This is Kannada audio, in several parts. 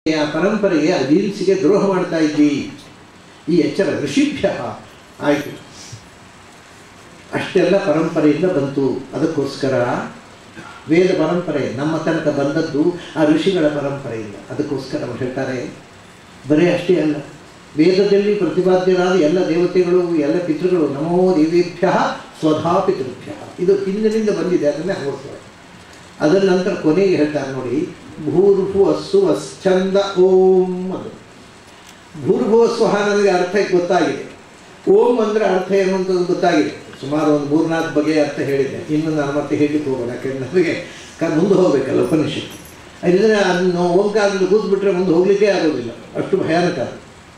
ಆ ಪರಂಪರೆಗೆ ಅಧೀನ್ಸಿಗೆ ದ್ರೋಹ ಮಾಡ್ತಾ ಇದ್ವಿ ಈ ಎಚ್ಚರ ಋಷಿಭ್ಯ ಆಯಿತು ಅಷ್ಟೆಲ್ಲ ಪರಂಪರೆಯಿಂದ ಬಂತು ಅದಕ್ಕೋಸ್ಕರ ವೇದ ಪರಂಪರೆ ನಮ್ಮ ತನಕ ಬಂದದ್ದು ಆ ಋಷಿಗಳ ಪರಂಪರೆಯಿಂದ ಅದಕ್ಕೋಸ್ಕರ ಅವ್ರು ಹೇಳ್ತಾರೆ ಬರೀ ಅಷ್ಟೇ ಅಲ್ಲ ವೇದದಲ್ಲಿ ಪ್ರತಿಪಾದ್ಯರಾದ ಎಲ್ಲ ದೇವತೆಗಳು ಎಲ್ಲ ಪಿತೃಗಳು ನಮೋ ದೇವೇಭ್ಯ ಸ್ವಧಾ ಪಿತೃಭ್ಯ ಇದು ಹಿಂದಿನಿಂದ ಬಂದಿದೆ ಅದನ್ನೇ ನೋಡ್ತಾರೆ ಅದರ ನಂತರ ಕೊನೆಗೆ ಹೇಳ್ತಾರೆ ನೋಡಿ ಭೂರ್ಭು ಅಸ್ಸು ಅಶ್ಚಂದ ಓಂ ಅದು ಭೂರ್ಭುವ ಸ್ವಹ ನನಗೆ ಅರ್ಥ ಗೊತ್ತಾಗಿದೆ ಓಂ ಅಂದರೆ ಅರ್ಥ ಏನು ಅಂತ ಗೊತ್ತಾಗಿದೆ ಸುಮಾರು ಒಂದು ಮೂರ್ನಾಲ್ಕು ಬಗೆಯ ಅರ್ಥ ಹೇಳಿದೆ ಇನ್ನು ನಾನು ಮತ್ತೆ ಹೇಳಲಿಕ್ಕೆ ಹೋಗೋಣ ಯಾಕೆಂದ್ರೆ ನಮಗೆ ಕ ಮುಂದೆ ಹೋಗಬೇಕಲ್ಲ ಉಪನಿಷತ್ತು ಇಲ್ಲದ್ರೆ ಅದನ್ನು ಓಂಕಾರದಲ್ಲಿ ಕೂತ್ಬಿಟ್ರೆ ಮುಂದೆ ಹೋಗಲಿಕ್ಕೆ ಆಗೋದಿಲ್ಲ ಅಷ್ಟು ಭಯಾನಕ ಅದು.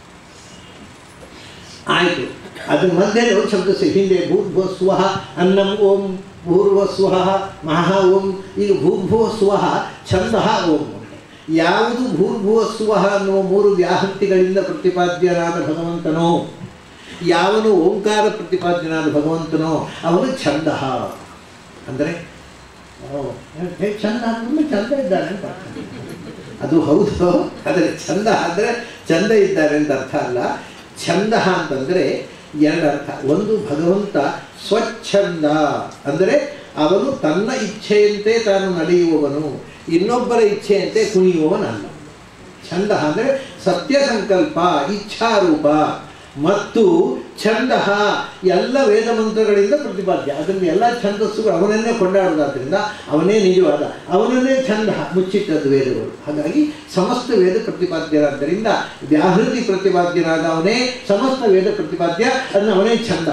ಆಯಿತು ಅದ್ರ ಮಧ್ಯೆ ಒಂದು ಶಬ್ದ ಸ- ಹಿಂದೆ ಭೂರ್ಭುವ ಸ್ವಹ ಅನ್ನಂ ಓಂ ಭೂರ್ಭುವ ಸ್ವಹ ಮಹಾ ಓಂ ಈಗ ಭೂರ್ಭುವ ಸ್ವಹ ಛಂದಃ ಓಂ ಯಾವುದು ಭೂರ್ಭುವ ಸ್ವಹ ಅನ್ನುವ ಮೂರು ವ್ಯಾಹೃತಿಗಳಿಂದ ಪ್ರತಿಪಾದ್ಯನಾದ ಭಗವಂತನೋ ಯಾವನು ಓಂಕಾರ ಪ್ರತಿಪಾದ್ಯನಾದ ಭಗವಂತನೋ ಅವನು ಛಂದ ಅಂದರೆ ಓ, ಹೇ ಚಂದ ಅಂದ್ರೆ ಚಂದ ಇದ್ದಾನೆ ಅಂತ ಅರ್ಥ. ಅದು ಹೌದು ಆದರೆ ಚಂದ ಅಂದರೆ ಚಂದ ಇದ್ದಾರೆ ಅಂತ ಅರ್ಥ ಅಲ್ಲ ಛಂದ ಅಂತಂದರೆ ಎರಡು ಅರ್ಥ ಒಂದು ಭಗವಂತ ಸ್ವಚ್ಛಂದ ಅಂದರೆ ಅವನು ತನ್ನ ಇಚ್ಛೆಯಂತೆ ತಾನು ನಡೆಯುವವನು ಇನ್ನೊಬ್ಬರ ಇಚ್ಛೆಯಂತೆ ಕುಣಿಯುವವನಲ್ಲ ಛಂದ ಅಂದರೆ ಸತ್ಯ ಸಂಕಲ್ಪ ಇಚ್ಛಾರೂಪ ಮತ್ತು ಛಂದ ಎಲ್ಲ ವೇದ ಮಂತ್ರಗಳಿಂದ ಪ್ರತಿಪಾದ್ಯ ಅದರಲ್ಲಿ ಎಲ್ಲ ಛಂದಸ್ಸುಗಳು ಅವನನ್ನೇ ಕೊಂಡಾಡುವುದಾದ್ರಿಂದ ಅವನೇ ನಿಜವಾದ ಅವನನ್ನೇ ಛಂದ ಮುಚ್ಚಿಟ್ಟದ್ದು ವೇದಗಳು ಹಾಗಾಗಿ ಸಮಸ್ತ ವೇದ ಪ್ರತಿಪಾದ್ಯರಾದ್ದರಿಂದ ವ್ಯಾಹೃತಿ ಪ್ರತಿಪಾದ್ಯನಾದ ಅವನೇ ಸಮಸ್ತ ವೇದ ಪ್ರತಿಪಾದ್ಯ ಅದನ್ನ ಅವನೇ ಛಂದ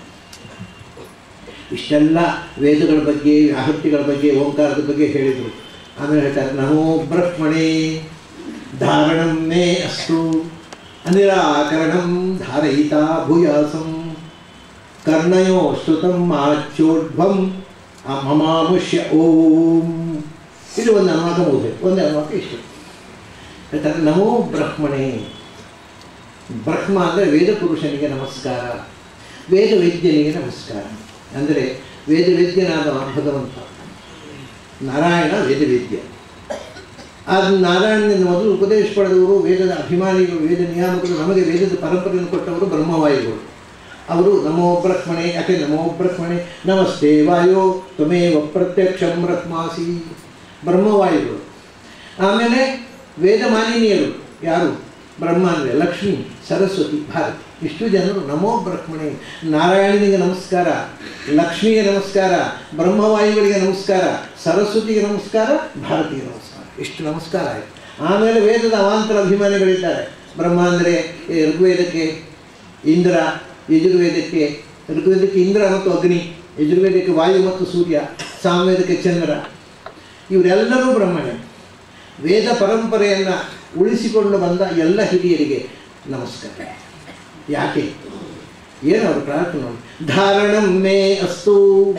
ಇಷ್ಟೆಲ್ಲ ವೇದಗಳ ಬಗ್ಗೆ ವ್ಯಾಹೃತಿಗಳ ಬಗ್ಗೆ ಓಂಕಾರದ ಬಗ್ಗೆ ಹೇಳಿದರು ಆಮೇಲೆ ಹೇಳ್ತಾರೆ ನಮೋ ಬ್ರಹ್ಮಣೇ ಧಾರಣಂ ಮೇ ಅಸ್ತು ಅನಿರಾಕರಣಂ ಧಾರಯಿತಾ ಭೂಯಾಸಂ ಕರ್ಣಯೋ ಶ್ರುತಂ ಆಚೋಡ್ಭಂ ಮಮಾಮುಷ್ಯ ಓಂ ಇದು ಒಂದು ಅನುವಾಕ ಮುಗಿದು ಒಂದು ಅನುವಾಕ ಇಷ್ಟು ಹೇಳ್ತಾರೆ ನಮೋ ಬ್ರಹ್ಮಣೇ ಬ್ರಹ್ಮ ಅಂದರೆ ವೇದ ಪುರುಷನಿಗೆ ನಮಸ್ಕಾರ ವೇದ ವೇದ್ಯನಿಗೆ ನಮಸ್ಕಾರ ಅಂದರೆ ವೇದ ವೇದ್ಯನಾದ ಭಗವಂತ ನಾರಾಯಣ ವೇದವೇದ್ಯ ಅದು ನಾರಾಯಣನಿಂದ ಮೊದಲು ಉಪದೇಶ ಪಡೆದವರು ವೇದದ ಅಭಿಮಾನಿಗಳು ವೇದ ನಿಯಾಮಕರು ನಮಗೆ ವೇದದ ಪರಂಪರೆಯನ್ನು ಕೊಟ್ಟವರು ಬ್ರಹ್ಮವಾಯುಗಳು ಅವರು ನಮೋ ಬ್ರಹ್ಮಣೆ ಯಾಕೆ ನಮೋ ಬ್ರಹ್ಮಣೆ ನಮಸ್ತೆ ವಾಯೋ ತ್ವಮೇವ ಪ್ರತ್ಯಕ್ಷಂ ಬ್ರಹ್ಮಾಸಿ ಬ್ರಹ್ಮವಾಯುಗಳು ಆಮೇಲೆ ವೇದ ಮಾಲಿನಿಯರು ಯಾರು ಬ್ರಹ್ಮ ಅಂದರೆ ಲಕ್ಷ್ಮಿ ಸರಸ್ವತಿ ಭಾರತಿ ಇಷ್ಟು ಜನರು ನಮೋ ಬ್ರಹ್ಮಣೆ ನಾರಾಯಣನಿಗೆ ನಮಸ್ಕಾರ ಲಕ್ಷ್ಮಿಗೆ ನಮಸ್ಕಾರ ಬ್ರಹ್ಮವಾಯುಗಳಿಗೆ ನಮಸ್ಕಾರ ಸರಸ್ವತಿಗೆ ನಮಸ್ಕಾರ ಭಾರತಿಗೆ ನಮಸ್ಕಾರ ಇಷ್ಟು ನಮಸ್ಕಾರ ಆಯಿತು ಆಮೇಲೆ ವೇದದ ಅವಾಂತರ ಅಭಿಮಾನಿಗಳಿದ್ದಾರೆ ಬ್ರಹ್ಮ ಅಂದರೆ ಈ ಋಗ್ವೇದಕ್ಕೆ ಇಂದ್ರ ಯಜುರ್ವೇದಕ್ಕೆ ಋಗ್ವೇದಕ್ಕೆ ಇಂದ್ರ ಮತ್ತು ಅಗ್ನಿ ಯಜುರ್ವೇದಕ್ಕೆ ವಾಯು ಮತ್ತು ಸೂರ್ಯ ಸಾಮವೇದಕ್ಕೆ ಚಂದ್ರ ಇವರೆಲ್ಲರೂ ಬ್ರಹ್ಮಣೆ ವೇದ ಪರಂಪರೆಯನ್ನು ಉಳಿಸಿಕೊಂಡು ಬಂದ ಎಲ್ಲ ಹಿರಿಯರಿಗೆ ನಮಸ್ಕಾರ ಯಾಕೆ ಏನು ಅವರು ಪ್ರಾರ್ಥನೆ ನೋಡಿ ಧಾರಣಂ ಮೇ ಅಸ್ತು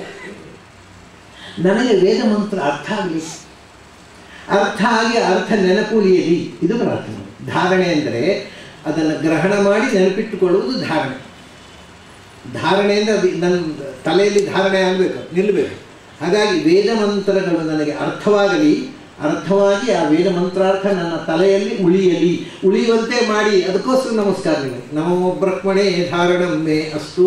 ನನಗೆ ವೇದ ಮಂತ್ರ ಅರ್ಥ ಆಗಲಿ ಅರ್ಥ ಆಗಿ ಅರ್ಥ ನೆನಪುಳಿಯಲಿ ಇದು ಪ್ರಾರ್ಥನೆ ಧಾರಣೆ ಅಂದರೆ ಅದನ್ನು ಗ್ರಹಣ ಮಾಡಿ ನೆನಪಿಟ್ಟುಕೊಳ್ಳುವುದು ಧಾರಣೆ ಧಾರಣೆಯಿಂದ ಅದು ನನ್ನ ತಲೆಯಲ್ಲಿ ಧಾರಣೆ ಆಗಬೇಕು ನಿಲ್ಲಬೇಕು ಹಾಗಾಗಿ ವೇದ ಮಂತ್ರಗಳು ನನಗೆ ಅರ್ಥವಾಗಲಿ ಅರ್ಥವಾಗಿ ಆ ವೇದ ಮಂತ್ರಾರ್ಥ ನನ್ನ ತಲೆಯಲ್ಲಿ ಉಳಿಯಲಿ ಉಳಿಯುವಂತೆ ಮಾಡಿ ಅದಕ್ಕೋಸ್ಕರ ನಮಸ್ಕಾರ ನಿಮಗೆ ನಮೋ ಬ್ರಹ್ಮಣೇ ಧಾರಣಂ ಮೇ ಅಸ್ತು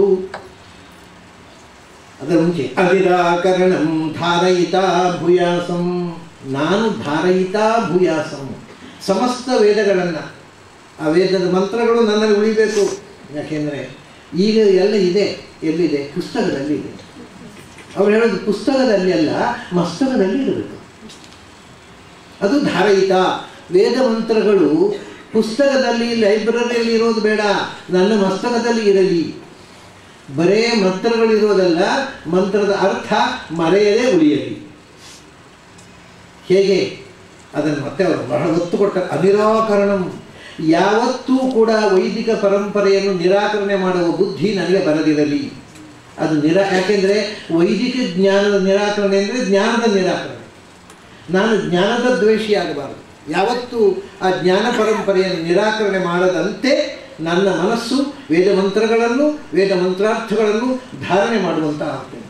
ಅದರ ಮುಂಚೆ ಅವಿರಾಕರಣಂ ಧಾರಯಿತಾ ಭೂಯಾಸಂ ನಾನು ಧಾರಯಿತಾ ಭೂಯಾಸಂ ಸಮಸ್ತ ವೇದಗಳನ್ನು ಆ ವೇದದ ಮಂತ್ರಗಳು ನನ್ನಲ್ಲಿ ಉಳಿಬೇಕು ಯಾಕೆಂದರೆ ಈಗ ಎಲ್ಲ ಇದೆ ಎಲ್ಲಿದೆ ಪುಸ್ತಕದಲ್ಲಿ ಇದೆ ಅವ್ರು ಹೇಳೋದು ಪುಸ್ತಕದಲ್ಲಿ ಅಲ್ಲ ಮಸ್ತಕದಲ್ಲಿ ಇರಬೇಕು ಅದು ಧಾರಯಿತ ವೇದ ಮಂತ್ರಗಳು ಪುಸ್ತಕದಲ್ಲಿ ಲೈಬ್ರರಿಯಲ್ಲಿ ಇರೋದು ಬೇಡ ನನ್ನ ಮಸ್ತಕದಲ್ಲಿ ಇರಲಿ ಬರೇ ಮಂತ್ರಗಳಿರೋದಲ್ಲ ಮಂತ್ರದ ಅರ್ಥ ಮರೆಯದೇ ಉಳಿಯಲಿ ಹೇಗೆ ಅದನ್ನು ಮತ್ತೆ ಅವರು ಬಹಳ ಒತ್ತು ಕೊಟ್ಟ ಅನಿರಾಕರಣಂ ಯಾವತ್ತೂ ಕೂಡ ವೈದಿಕ ಪರಂಪರೆಯನ್ನು ನಿರಾಕರಣೆ ಮಾಡುವ ಬುದ್ಧಿ ನನಗೆ ಬರದಿರಲಿ ಅದು ನಿರಾ ಯಾಕೆಂದರೆ ವೈದಿಕ ಜ್ಞಾನದ ನಿರಾಕರಣೆ ಅಂದರೆ ಜ್ಞಾನದ ನಿರಾಕರಣೆ ನಾನು ಜ್ಞಾನದ ದ್ವೇಷಿಯಾಗಬಾರದು ಯಾವತ್ತೂ ಆ ಜ್ಞಾನ ಪರಂಪರೆಯನ್ನು ನಿರಾಕರಣೆ ಮಾಡದಂತೆ ನನ್ನ ಮನಸ್ಸು ವೇದ ಮಂತ್ರಗಳನ್ನು ವೇದ ಮಂತ್ರಾರ್ಥಗಳನ್ನು ಧಾರಣೆ ಮಾಡುವಂತ ಆಗ್ತೇನೆ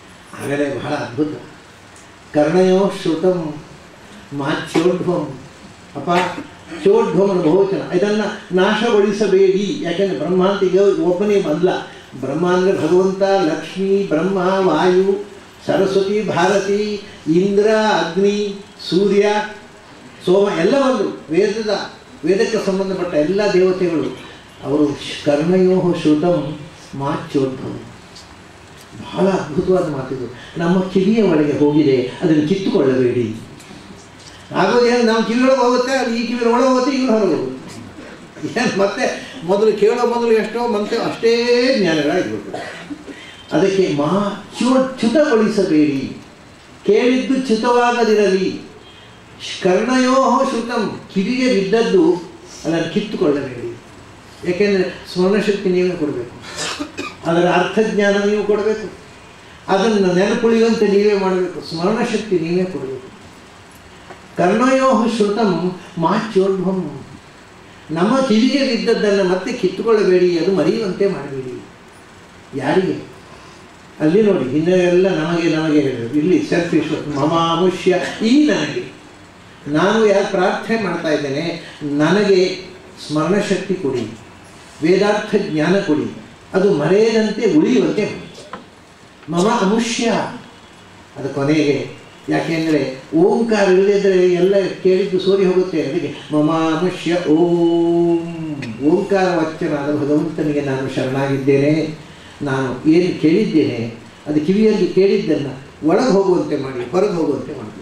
ಆಗಲೇ ಬಹಳ ಅದ್ಭುತ ಕರ್ಣಯೋ ಶ್ರುತಂ ಮಾಚ್ಯೋಢ್ವಂ ಅಪ್ಪ ಚೋಡ್ಭವನ ಬಹುವಚನ ಇದನ್ನು ನಾಶಗೊಳಿಸಬೇಡಿ ಯಾಕೆಂದರೆ ಬ್ರಹ್ಮ ಅಂತ ಈಗ ಒಬ್ಬನೇ ಅಲ್ಲ ಬ್ರಹ್ಮ ಅಂದರೆ ಭಗವಂತ ಲಕ್ಷ್ಮೀ ಬ್ರಹ್ಮ ವಾಯು ಸರಸ್ವತಿ ಭಾರತಿ ಇಂದ್ರ ಅಗ್ನಿ ಸೂರ್ಯ ಸೋಮ ಎಲ್ಲ ಒಂದು ವೇದದ ವೇದಕ್ಕೆ ಸಂಬಂಧಪಟ್ಟ ಎಲ್ಲ ದೇವತೆಗಳು ಅವರು ಕರ್ಣಯೋ ಶ್ರುತಂ ಮಾಚೋದ್ಭವ ಬಹಳ ಅದ್ಭುತವಾದ ಮಾತಿದು ನಮ್ಮ ಕಿವಿಯ ಒಳಗೆ ಹೋಗಿದೆ ಅದನ್ನು ಕಿತ್ತುಕೊಳ್ಳಬೇಡಿ ಆಗೋದು ಏನು ನಮ್ಮ ಕಿವಿಯೊಳಗೆ ಹೋಗುತ್ತೆ ಅದು ಈ ಕಿವಿಯ ಒಳಗೆ ಹೋಗುತ್ತೆ ಇವ್ರು ಹೊರಗೆ ಹೋಗುತ್ತೆ ಏನು ಮತ್ತೆ ಮೊದಲು ಕೇಳೋ ಮೊದಲು ಎಷ್ಟೋ ಮತ್ತೆ ಅಷ್ಟೇ ಜ್ಞಾನಗಳಾಗಿಬಿಟ್ಟು ಅದಕ್ಕೆ ಮಾ ಚ್ಯು ಚ್ಯುತಗೊಳಿಸಬೇಡಿ ಕೇಳಿದ್ದು ಚ್ಯುತವಾಗದಿರಲಿ ಕರ್ಣಯೋ ಶ್ರುತಂ ಕಿವಿಗೆ ಬಿದ್ದದ್ದು ಅದನ್ನು ಕಿತ್ತುಕೊಳ್ಳಬೇಡಿ ಏಕೆಂದರೆ ಸ್ಮರಣಶಕ್ತಿ ನೀವೇ ಕೊಡಬೇಕು ಅದರ ಅರ್ಥಜ್ಞಾನ ನೀವು ಕೊಡಬೇಕು ಅದನ್ನು ನೆನಪುಳಿಯುವಂತೆ ನೀವೇ ಮಾಡಬೇಕು ಸ್ಮರಣಶಕ್ತಿ ನೀವೇ ಕೊಡಬೇಕು ಕರ್ಣಯೋ ಶ್ರುತಂ ಮಾಚ್ಯೋದ್ಭಂ ನಮ್ಮ ಕಿವಿಗೆ ಬಿದ್ದದ್ದನ್ನು ಮತ್ತೆ ಕಿತ್ತುಕೊಳ್ಳಬೇಡಿ ಅದು ಮರೆಯುವಂತೆ ಮಾಡಬೇಡಿ ಯಾರಿಗೆ ಅಲ್ಲಿ ನೋಡಿ ಹಿಂದೆ ಎಲ್ಲ ನಮಗೆ ನಮಗೆ ಹೇಳಿದ್ರು ಇಲ್ಲಿ ಸೆಲ್ಫಿಶ್ ಮಮಾಮುಷ್ಯ ಈ ನನಗೆ ನಾನು ಯಾರು ಪ್ರಾರ್ಥನೆ ಮಾಡ್ತಾ ಇದ್ದೇನೆ ನನಗೆ ಸ್ಮರಣಶಕ್ತಿ ಕೊಡಿ ವೇದಾರ್ಥ ಜ್ಞಾನ ಕೊಡಿ ಅದು ಮರೆಯದಂತೆ ಉಳಿಯುವಂತೆ ಮಾಡಿ ಮಮ ಅಮುಷ್ಯ ಅದು ಕೊನೆಗೆ ಯಾಕೆಂದರೆ ಓಂಕಾರ ಇಲ್ಲದಿದ್ದರೆ ಎಲ್ಲ ಕೇಳಿದ್ದು ಸೋರಿ ಹೋಗುತ್ತೆ ಅದಕ್ಕೆ ಮಮ ಅಮುಷ್ಯ ಓಂ ಓಂಕಾರ ವಚನಾದ ಭಗವಂತನಿಗೆ ನಾನು ಶರಣಾಗಿದ್ದೇನೆ ನಾನು ಏನು ಕೇಳಿದ್ದೇನೆ ಅದು ಕಿವಿಯಲ್ಲಿ ಕೇಳಿದ್ದನ್ನು ಒಳಗೆ ಹೋಗುವಂತೆ ಮಾಡಿ ಹೊರಗೆ ಹೋಗುವಂತೆ ಮಾಡಬೇಕು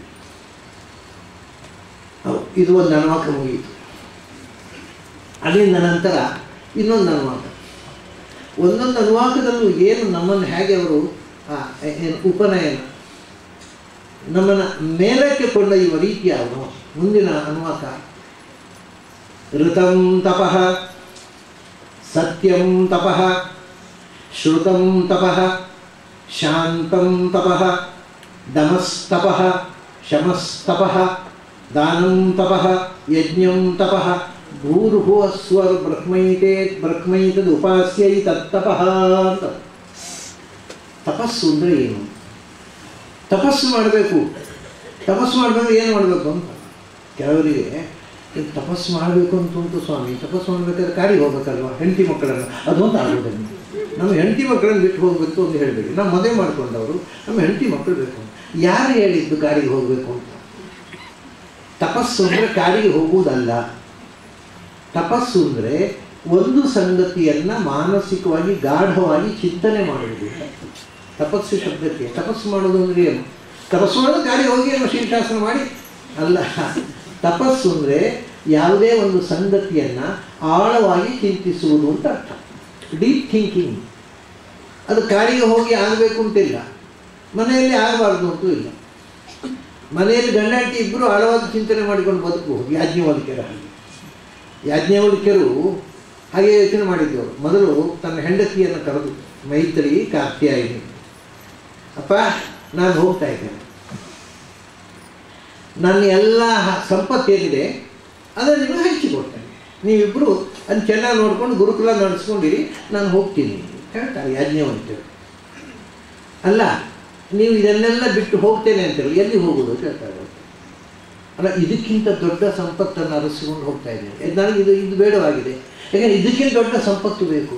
ಹೌದು ಇದು ಒಂದು ಅನುವಾಕ ಮುಗಿಯಿತು ಅದರಿಂದ ನಂತರ ಇನ್ನೊಂದು ಅನುವಾಕ ಒಂದೊಂದು ಅನುವಾಕದಲ್ಲೂ ಏನು ನಮ್ಮನ್ನು ಹೇಗೆ ಅವರು ಆ, ಏನು ಉಪನಯನ ನಮ್ಮನ್ನು ಮೇಲಕ್ಕೆ ಕೊಂಡೊಯ್ಯುವ ರೀತಿ ಅವನು ಮುಂದಿನ ಅನುವಾಕ ಋತಂ ತಪಃ ಸತ್ಯಂ ತಪಃ ಶ್ರುತಂ ತಪಃ ಶಾಂತಂ ತಪಃ ದಮಸ್ತಪಃ ಶಮಸ್ತಪಃ ದಾನಂ ತಪಃ ಯಜ್ಞಂ ತಪಃ ಭೂರ್ಭುವಸ್ವರ್ ಬ್ರಹ್ಮೈತೆ ಬ್ರಹ್ಮೈತದ್ ಉಪಾಸ್ಯೈ ತತ್ತಪಃ ಅಂತ ತಪಸ್ಸು ಅಂದರೆ ಏನು ತಪಸ್ಸು ಮಾಡಬೇಕು ತಪಸ್ಸು ಮಾಡಬೇಕು ಏನು ಮಾಡಬೇಕು ಅಂತ ಕೆಲವರಿಗೆ ಇದು ತಪಸ್ಸು ಮಾಡಬೇಕು ಅಂತ ಉಂಟು ಸ್ವಾಮಿ ತಪಸ್ಸು ಮಾಡಬೇಕಾದ್ರೆ ಕಾಡಿಗೆ ಹೋಗ್ಬೇಕಲ್ವ ಹೆಂಡತಿ ಮಕ್ಕಳನ್ನು ಅದು ಅಂತ ಆಗೋದಿಲ್ಲ ನಮ್ಮ ಹೆಂಡತಿ ಮಕ್ಕಳನ್ನು ಬಿಟ್ಟು ಹೋಗಬೇಕು ಅಂತ ಹೇಳಬೇಡಿ ನಾವು ಮದುವೆ ಮಾಡ್ಕೊಂಡವರು ನಮ್ಮ ಹೆಂಡತಿ ಮಕ್ಕಳು ಬೇಕು ಯಾರು ಹೇಳಿದ್ದು ಕಾಡಿಗೆ ಹೋಗಬೇಕು ಅಂತ ತಪಸ್ಸು ಅಂದರೆ ಕಾಡಿಗೆ ಹೋಗುವುದಲ್ಲ ತಪಸ್ಸು ಅಂದರೆ ಒಂದು ಸಂಗತಿಯನ್ನು ಮಾನಸಿಕವಾಗಿ ಗಾಢವಾಗಿ ಚಿಂತನೆ ಮಾಡುವುದು ತಪಸ್ಸು ಶಬ್ದಕ್ಕೆ ತಪಸ್ಸು ಮಾಡೋದು ಅಂದರೆ ಏನು ತಪಸ್ಸು ಮಾಡೋದು ಗಾಡಿ ಹೋಗಿ ಏನೋ ಶೀರ್ಷಾಸನ ಮಾಡಿ ಅಲ್ಲ ತಪಸ್ಸು ಅಂದರೆ ಯಾವುದೇ ಒಂದು ಸಂಗತಿಯನ್ನು ಆಳವಾಗಿ ಚಿಂತಿಸುವುದು ಅಂತ ಅರ್ಥ ಡೀಪ್ ಥಿಂಕಿಂಗ್ ಅದು ಕಾಡಿಗೆ ಹೋಗಿ ಆಗಬೇಕು ಅಂತಿಲ್ಲ ಮನೆಯಲ್ಲಿ ಆಗಬಾರ್ದು ಅಂತೂ ಇಲ್ಲ ಮನೆಯಲ್ಲಿ ಗಂಡ ಹೆಂಡತಿ ಇಬ್ಬರು ಆಳವಾದ ಚಿಂತನೆ ಮಾಡಿಕೊಂಡು ಬದುಕಬಹುದು ಯಾಜ್ಞವಲ್ಕ್ಯರ ಹಾಗೆ ಯಾಜ್ಞವಲ್ಕ್ಯರು ಹಾಗೆ ಯೋಚನೆ ಮಾಡಿದ್ದವರು ಮೊದಲು ತನ್ನ ಹೆಂಡತಿಯನ್ನು ಕರೆದು ಮೈತ್ರಿ ಕಾರ್ತಿಯಾಯಿನಿ ಅಪ್ಪ ನಾನು ಹೋಗ್ತಾ ಇದ್ದೇನೆ ನನ್ನ ಎಲ್ಲ ಸಂಪತ್ತೇನಿದೆ ಅದನ್ನು ನಿಮಗೆ ಹಂಚಿಕೊಡ್ತೇನೆ ನೀವಿಬ್ಬರು ಅದನ್ನು ಚೆನ್ನಾಗಿ ನೋಡ್ಕೊಂಡು ಗುರುಕುಲ ನಡೆಸ್ಕೊಂಡಿರಿ ನಾನು ಹೋಗ್ತೀನಿ ಹೇಳ್ತಾರೆ ಯಾಜ್ಞವಂತರು ಅಲ್ಲ ನೀವು ಇದನ್ನೆಲ್ಲ ಬಿಟ್ಟು ಹೋಗ್ತೇನೆ ಅಂತೇಳಿ ಎಲ್ಲಿ ಹೋಗೋದು ಅಂತ ಹೇಳ್ತಾರೆ ಅವ್ರು. ಅಲ್ಲ ಇದಕ್ಕಿಂತ ದೊಡ್ಡ ಸಂಪತ್ತನ್ನು ಅರಸಿಕೊಂಡು ಹೋಗ್ತಾ ಇದ್ದೇನೆ ಇದು ನನಗೆ ಇದು ಇದು ಬೇಡವಾಗಿದೆ ಯಾಕಂದರೆ ಇದಕ್ಕಿಂತ ದೊಡ್ಡ ಸಂಪತ್ತು ಬೇಕು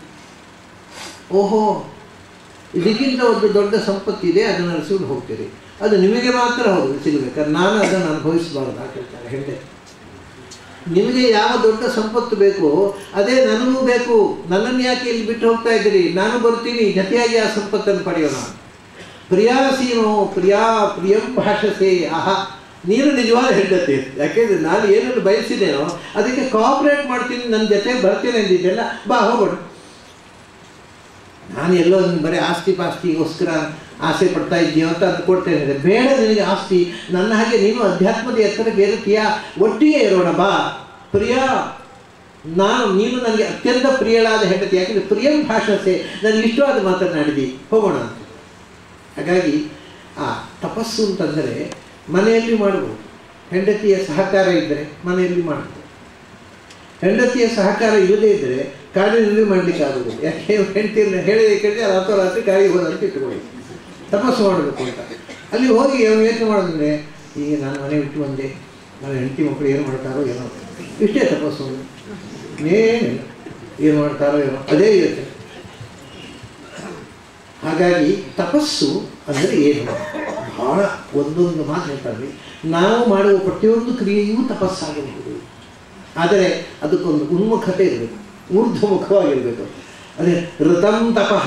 ಓಹೋ ಇದಕ್ಕಿಂತ ಒಂದು ದೊಡ್ಡ ಸಂಪತ್ತಿದೆ ಅದನ್ನು ಅರಸಿಕೊಂಡು ಹೋಗ್ತೀರಿ ಅದು ನಿಮಗೆ ಮಾತ್ರ ಹೌದು ಸಿಗಬೇಕಾದ್ರೆ ನಾನು ಅದನ್ನು ಅನುಭವಿಸಬಾರ್ದು ಅಂತ ಹೇಳ್ತಾರೆ ಹೆಂಡೆ ನಿಮಗೆ ಯಾವ ದೊಡ್ಡ ಸಂಪತ್ತು ಬೇಕೋ ಅದೇ ನನಗೂ ಬೇಕು ನನ್ನನ್ನು ಯಾಕೆ ಇಲ್ಲಿ ಬಿಟ್ಟು ಹೋಗ್ತಾ ಇದ್ದೀರಿ ನಾನು ಬರ್ತೀನಿ ಜೊತೆಯಾಗಿ ಆ ಸಂಪತ್ತನ್ನು ಪಡೆಯೋಣ ಪ್ರಿಯಾಸೀನೋ ಪ್ರಿಯಾ ಪ್ರಿಯಂ ಭಾಷಸೆ ಆಹಾ ನೀನು ನಿಜವಾದ ಹೆಂಡತಿ ಯಾಕೆಂದರೆ ನಾನು ಏನನ್ನು ಬಯಸಿದ್ದೇನೋ ಅದಕ್ಕೆ ಕೋಆಪ್ರೇಟ್ ಮಾಡ್ತೀನಿ ನನ್ನ ಜೊತೆ ಬರ್ತೀನಿ ಅಂದಿದ್ದೆಲ್ಲ ಬಾ ಹೋಗೋಣ ನಾನು ಎಲ್ಲೋ ಒಂದು ಬರೀ ಆಸ್ತಿ ಪಾಸ್ತಿಗೋಸ್ಕರ ಆಸೆ ಪಡ್ತಾ ಇದ್ದೀಯೋ ಅಂತ ಅಂದ್ಕೊಡ್ತೇನೆ ಬೇಡ ನಿನಗೆ ಆಸ್ತಿ ನನ್ನ ಹಾಗೆ ನೀನು ಅಧ್ಯಾತ್ಮದ ಎತ್ತರಕ್ಕೆ ಏರುತ್ತೀಯಾ ಒಟ್ಟಿಗೆ ಇರೋಣ ಬಾ ಪ್ರಿಯ ನಾನು ನೀನು ನನಗೆ ಅತ್ಯಂತ ಪ್ರಿಯಳಾದ ಹೆಂಡತಿ ಯಾಕಂದರೆ ಪ್ರಿಯಂ ಭಾಷಸೆ ನನಗೆ ಇಷ್ಟವಾದ ಮಾತನಾಡಿದಿ ಹೋಗೋಣ ಅಂತ ಹಾಗಾಗಿ ಆ ತಪಸ್ಸು ಅಂತಂದರೆ ಮನೆಯಲ್ಲಿ ಮಾಡ್ಬೋದು ಹೆಂಡತಿಯ ಸಹಕಾರ ಇದ್ದರೆ ಮನೆಯಲ್ಲಿ ಮಾಡ್ಬೋದು ಹೆಂಡತಿಯ ಸಹಕಾರ ಇಲ್ಲದೇ ಇದ್ದರೆ ಕಾಡಿನಲ್ಲಿ ಮಾಡಲಿಕ್ಕೆ ಆಗೋದಿಲ್ಲ ಯಾಕೆ ಹೆಂಡತಿಯನ್ನು ಹೇಳಿದ ಕೇಳಿ ರಾತ್ರೋರಾತ್ರಿ ಕಾಡಿಗೆ ಹೋದಂತ ಇಟ್ಟುಕೊಳ್ಳಿ ತಪಸ್ಸು ಮಾಡಬೇಕು ಅಂತ ಅಲ್ಲಿ ಹೋಗಿ ಅವನು ಯೋಚನೆ ಮಾಡಿದ್ರೆ ಈಗ ನಾನು ಮನೆ ಬಿಟ್ಟು ಬಂದೆ ನನ್ನ ಹೆಂಡತಿ ಮಕ್ಕಳು ಏನು ಮಾಡ್ತಾರೋ ಏನೋ ಇಷ್ಟೇ ತಪಸ್ಸು ಇನ್ನೇನಿಲ್ಲ ಏನು ಮಾಡ್ತಾರೋ ಏನೋ ಅದೇ ಇರುತ್ತೆ ಹಾಗಾಗಿ ತಪಸ್ಸು ಅಂದರೆ ಏನು ಬಹಳ ಒಂದೊಂದು ಮಾತು ಹೇಳ್ತಾರೆ ನಾವು ಮಾಡುವ ಪ್ರತಿಯೊಂದು ಕ್ರಿಯೆಯೂ ತಪಸ್ಸಾಗಿರಬಹುದು ಆದರೆ ಅದಕ್ಕೊಂದು ಉನ್ಮುಖತೆ ಇರಬೇಕು ಊರ್ಧ್ವಮುಖವಾಗಿರಬೇಕು ಅದೇ ಋತಂ ತಪಃ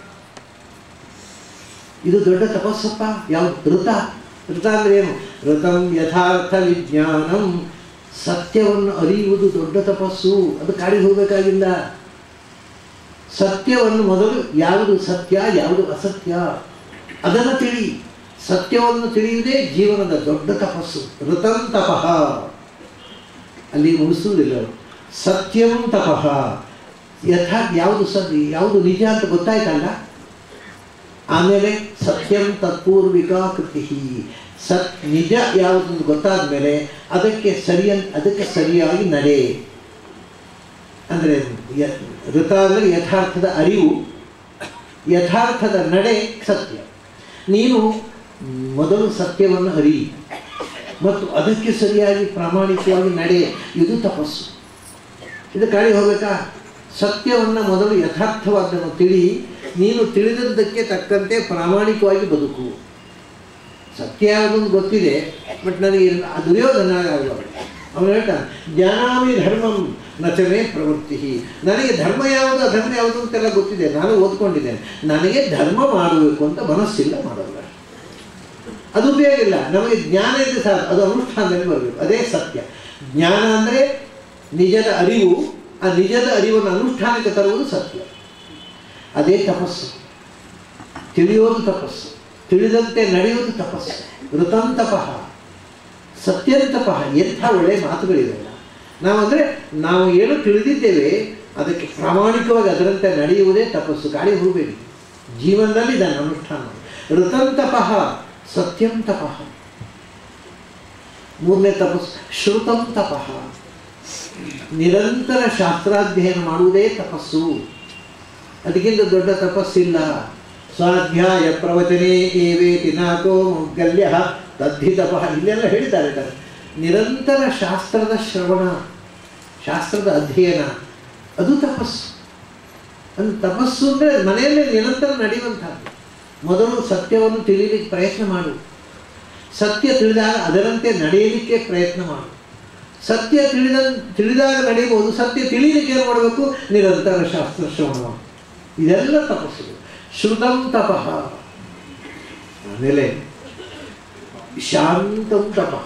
ಇದು ದೊಡ್ಡ ತಪಸ್ಸಪ್ಪ ಯಾವುದು ಋತ ಋತ ಅಂದರೆ ಏನು ಋತಂ ಯಥಾರ್ಥ ವಿಜ್ಞಾನಂ ಸತ್ಯವನ್ನು ಅರಿಯುವುದು ದೊಡ್ಡ ತಪಸ್ಸು ಅದು ಕಾಡಿಗೆ ಹೋಗಬೇಕಾಗಿಲ್ಲ ಸತ್ಯವನ್ನು ಮೊದಲು ಯಾವುದು ಸತ್ಯ ಯಾವುದು ಅಸತ್ಯ ಅದನ್ನು ತಿಳಿ ಸತ್ಯವನ್ನು ತಿಳಿಯುವುದೇ ಜೀವನದ ದೊಡ್ಡ ತಪಸ್ಸು ಋತಂ ತಪಃ ಅಲ್ಲಿ ಮುಗಿಸುವುದಿಲ್ಲ ಅವರು. ಸತ್ಯಂ ತಪಃ ಯಥಾ ಯಾವುದು ಸದ್ ಯಾವುದು ನಿಜ ಅಂತ ಗೊತ್ತಾಯ್ತಲ್ಲ ಆಮೇಲೆ ಸತ್ಯಂ ತತ್ಪೂರ್ವಿಕಾ ಕೃತಿ ಸತ್ ನಿಜ ಯಾವುದನ್ನು ಗೊತ್ತಾದ ಮೇಲೆ ಅದಕ್ಕೆ ಸರಿಯ ಅದಕ್ಕೆ ಸರಿಯಾಗಿ ನಡೆ ಅಂದರೆ ಯ- ಋತ ಅಂದರೆ ಯಥಾರ್ಥದ ಅರಿವು ಯಥಾರ್ಥದ ನಡೆ ಸತ್ಯ ನೀನು ಮೊದಲು ಸತ್ಯವನ್ನು ಅರಿ ಮತ್ತು ಅದಕ್ಕೆ ಸರಿಯಾಗಿ ಪ್ರಾಮಾಣಿಕವಾಗಿ ನಡೆ ಇದು ತಪಸ್ಸು ಇದು ಕಾಡಿ ಹೋಗಬೇಕಾ ಸತ್ಯವನ್ನು ಮೊದಲು ಯಥಾರ್ಥವಾದನ್ನು ತಿಳಿ ನೀನು ತಿಳಿದದ್ದಕ್ಕೆ ತಕ್ಕಂತೆ ಪ್ರಾಮಾಣಿಕವಾಗಿ ಬದುಕು ಸತ್ಯ ಯಾವುದೊಂದು ಗೊತ್ತಿದೆ ಬಟ್ ನನಗೆ ಆ ದುರ್ಯೋಧನ ಆಗಬಾರ್ದು ಅವನು ಹೇಳ್ತಾನೆ ಜ್ಞಾನಾಮಿ ಧರ್ಮಂ ನಚನೆ ಪ್ರವೃತ್ತಿ ನನಗೆ ಧರ್ಮ ಯಾವುದು ಅಧರ್ಮ ಯಾವುದು ಅಂತೆಲ್ಲ ಗೊತ್ತಿದೆ ನಾನು ಓದ್ಕೊಂಡಿದ್ದೇನೆ ನನಗೆ ಧರ್ಮ ಮಾಡಬೇಕು ಅಂತ ಮನಸ್ಸಿಲ್ಲ ಮಾಡೋಲ್ಲ ಅದು ಉಪಯೋಗಿಲ್ಲ ನಮಗೆ ಜ್ಞಾನ ಇದೆ ಸಹ ಅದು ಅನುಷ್ಠಾನದಲ್ಲಿ ಬರಬೇಕು ಅದೇ ಸತ್ಯ ಜ್ಞಾನ ಅಂದರೆ ನಿಜದ ಅರಿವು ಆ ನಿಜದ ಅರಿವನ್ನು ಅನುಷ್ಠಾನಕ್ಕೆ ತರುವುದು ಸತ್ಯ ಅದೇ ತಪಸ್ಸು ತಿಳಿಯೋದು ತಪಸ್ಸು ತಿಳಿದಂತೆ ನಡೆಯುವುದು ತಪಸ್ಸು ಋತಂ ತಪಃ ಸತ್ಯಂ ತಪಃ ಎಂಥ ಒಳ್ಳೆಯ ಮಾತುಗಳಿವೆ ನಾವು ಅಂದರೆ ನಾವು ಏನು ತಿಳಿದಿದ್ದೇವೆ ಅದಕ್ಕೆ ಪ್ರಾಮಾಣಿಕವಾಗಿ ಅದರಂತೆ ನಡೆಯುವುದೇ ತಪಸ್ಸು ಗಾಳಿ ಹೋಗಬೇಡಿ ಜೀವನದಲ್ಲಿ ಇದನ್ನು ಅನುಷ್ಠಾನ ಮಾಡಿ. ಋತಂ ತಪಃ ಸತ್ಯಂ ತಪಃ ಮೂರನೇ ತಪಸ್ಸು ಶ್ರುತಂ ತಪಃ ನಿರಂತರ ಶಾಸ್ತ್ರಾಧ್ಯಯನ ಮಾಡುವುದೇ ತಪಸ್ಸು ಅದಕ್ಕಿಂತ ದೊಡ್ಡ ತಪಸ್ಸಿಲ್ಲ ಸ್ವಾಧ್ಯಾಯ ಪ್ರವಚನೆ ಏವೇತಿ ನಾಕೋ ಗಲ್ಯ ತದ್ಧಿ ತಪಃ ಇಲ್ಲೆಲ್ಲ ಹೇಳಿದ್ದಾರೆ ಇದನ್ನು. ನಿರಂತರ ಶಾಸ್ತ್ರದ ಶ್ರವಣ ಶಾಸ್ತ್ರದ ಅಧ್ಯಯನ ಅದು ತಪಸ್ಸು ಅದು ತಪಸ್ಸು ಅಂದರೆ ಮನೆಯಲ್ಲೇ ನಿರಂತರ ನಡೆಯುವಂಥದ್ದು ಮೊದಲು ಸತ್ಯವನ್ನು ತಿಳಿಯಲಿಕ್ಕೆ ಪ್ರಯತ್ನ ಮಾಡು ಸತ್ಯ ತಿಳಿದಾಗ ಅದರಂತೆ ನಡೆಯಲಿಕ್ಕೆ ಪ್ರಯತ್ನ ಮಾಡು ಸತ್ಯ ತಿಳಿದ ತಿಳಿದಾಗ ನಡೆಯಬಹುದು ಸತ್ಯ ತಿಳಿಯಲಿಕ್ಕೆ ಏನು ಮಾಡಬೇಕು ನಿರಂತರ ಶಾಸ್ತ್ರ ಶ್ರವಣ ಮಾಡು ಇದೆಲ್ಲ ತಪಸ್ಸು ಶ್ರುತಂ ತಪಃ ಆಮೇಲೆ ಶಾಂತಂ ತಪಃ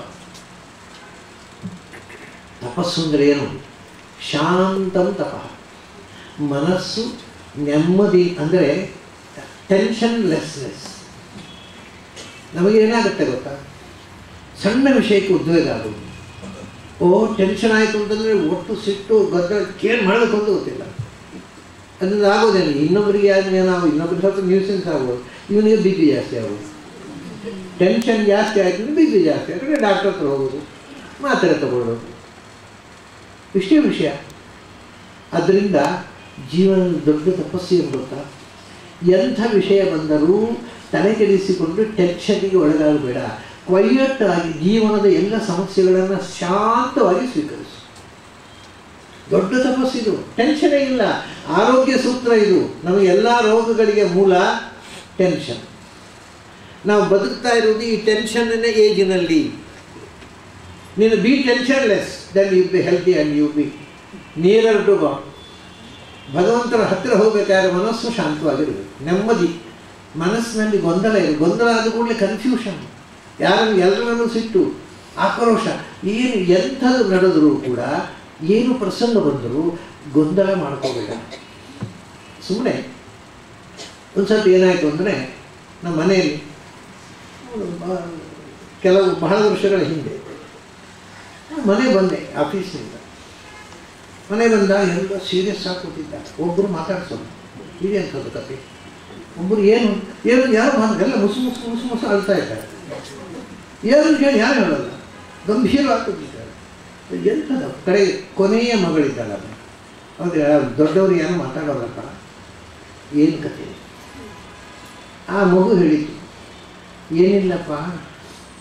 ತಪಸ್ಸು ಅಂದರೆ ಏನು ಶಾಂತಂ ತಪಃ ಮನಸ್ಸು ನೆಮ್ಮದಿ ಅಂದರೆ ಟೆನ್ಷನ್ ಲೆಸ್ನೆಸ್ ನಮಗೆ ಏನಾಗುತ್ತೆ ಗೊತ್ತಾ ಸಣ್ಣ ವಿಷಯಕ್ಕೆ ಉದ್ವೇಗ ಆಗೋದು ಓ ಟೆನ್ಷನ್ ಆಯಿತು ಅಂತಂದರೆ ಒಟ್ಟು ಸಿಟ್ಟು ಗದ್ದಲ ಕೇರ್ ಮಾಡಬೇಕು ಅಂತ ಗೊತ್ತಿಲ್ಲ ಅದರಿಂದ ಆಗೋದೇನು ಇನ್ನೊಬ್ಬರಿಗೆ ಆದ್ಮೇಲೆ ನಾವು ಇನ್ನೊಬ್ಬರಿಗೆ ಸ್ವಲ್ಪ ನ್ಯೂಸೆನ್ಸ್ ಆಗ್ಬೋದು ಇವನಿಗೆ ಬಿ ಪಿ ಜಾಸ್ತಿ ಆಗೋದು ಟೆನ್ಷನ್ ಜಾಸ್ತಿ ಆಯ್ತು ಅಂದರೆ ಬಿ ಪಿ ಜಾಸ್ತಿ ಯಾಕಂದರೆ ಡಾಕ್ಟರ್ ಹತ್ರ ಹೋಗೋದು ಮಾತ್ರೆ ತಗೊಳ್ಳೋದು ಇಷ್ಟೇ ವಿಷಯ ಅದರಿಂದ ಜೀವನದ ದೊಡ್ಡ ತಪಸ್ಸು ಏನು ಗೊತ್ತಾ ಎಂಥ ವಿಷಯ ಬಂದರೂ ತಲೆ ಕೆಡಿಸಿಕೊಂಡು ಟೆನ್ಷನ್ಗೆ ಒಳಗಾಗಬೇಡ ಕ್ವೈಯಟ್ ಆಗಿ ಜೀವನದ ಎಲ್ಲ ಸಮಸ್ಯೆಗಳನ್ನು ಶಾಂತವಾಗಿ ಸ್ವೀಕರಿಸು ದೊಡ್ಡ ತಪಸ್ಸಿದು ಟೆನ್ಷನೇ ಇಲ್ಲ ಆರೋಗ್ಯ ಸೂತ್ರ ಇದು ನಮಗೆ ಎಲ್ಲ ರೋಗಗಳಿಗೆ ಮೂಲ ಟೆನ್ಷನ್ ನಾವು ಬದುಕ್ತಾ ಇರುವುದು ಈ ಟೆನ್ಷನ್ನೇ ಏಜಿನಲ್ಲಿ ನೀನು be tensionless then you be healthy and you be nearer to God ಭಗವಂತನ ಹತ್ತಿರ ಹೋಗಬೇಕಾದ್ರೆ ಮನಸ್ಸು ಶಾಂತವಾಗಿರಬೇಕು ನೆಮ್ಮದಿ ಮನಸ್ಸಿನಲ್ಲಿ ಗೊಂದಲ ಇದೆ ಗೊಂದಲ ಆದ ಕೂಡಲೇ ಕನ್ಫ್ಯೂಷನ್ ಯಾರನ್ನು ಎಲ್ಲರಲ್ಲೂ ಸಿಟ್ಟು ಆಕ್ರೋಶ ಏನು ಎಂಥದ್ದು ನಡೆದರೂ ಕೂಡ ಏನು ಪ್ರಸಂಗ ಬಂದರೂ ಗೊಂದಲ ಮಾಡ್ಕೋಬೇಡ ಸುಮ್ಮನೆ ಒಂದು ಸ್ವಲ್ಪ ಏನಾಯಿತು ಅಂದರೆ ನಮ್ಮ ಮನೆಯಲ್ಲಿ ಬ- ಕೆಲವು ಬಹಳ ವರ್ಷಗಳ ಹಿಂದೆ ಮನೆ ಬಂದೆ ಆಫೀಸ್ನಿಂದ ಮನೆ ಬಂದ ಎಲ್ಲ ಸೀರಿಯಸ್ ಆಗಿ ಕೂತಿದ್ದ ಒಬ್ಬರು ಮಾತಾಡ್ಸೋದು ಇದೆ ಅಂಥದ್ದು ಕತೆ ಒಬ್ಬರು ಏನು ಏನು ಯಾರು ಮಾತು ಎಲ್ಲ ಮುಸು ಮುಸು ಮುಸು ಮುಸು ಅಳ್ತಾ ಇದ್ದಾರೆ ಏನು ಕೇಳಿ ಯಾರು ಹೇಳಲ್ಲ ಗಂಭೀರವಾಗಿ ಕೂತಿದ್ದಾರೆ ಎಂಥದ್ದು ಕಡೆ ಕೊನೆಯ ಮಗಳಿದ್ದಾಳೆ ಅವನು ಹೌದು ದೊಡ್ಡವರು ಏನೋ ಮಾತಾಡೋಲ್ಲಪ್ಪ ಏನು ಕತೆ ಆ ಮಗು ಹೇಳಿತು ಏನಿಲ್ಲಪ್ಪ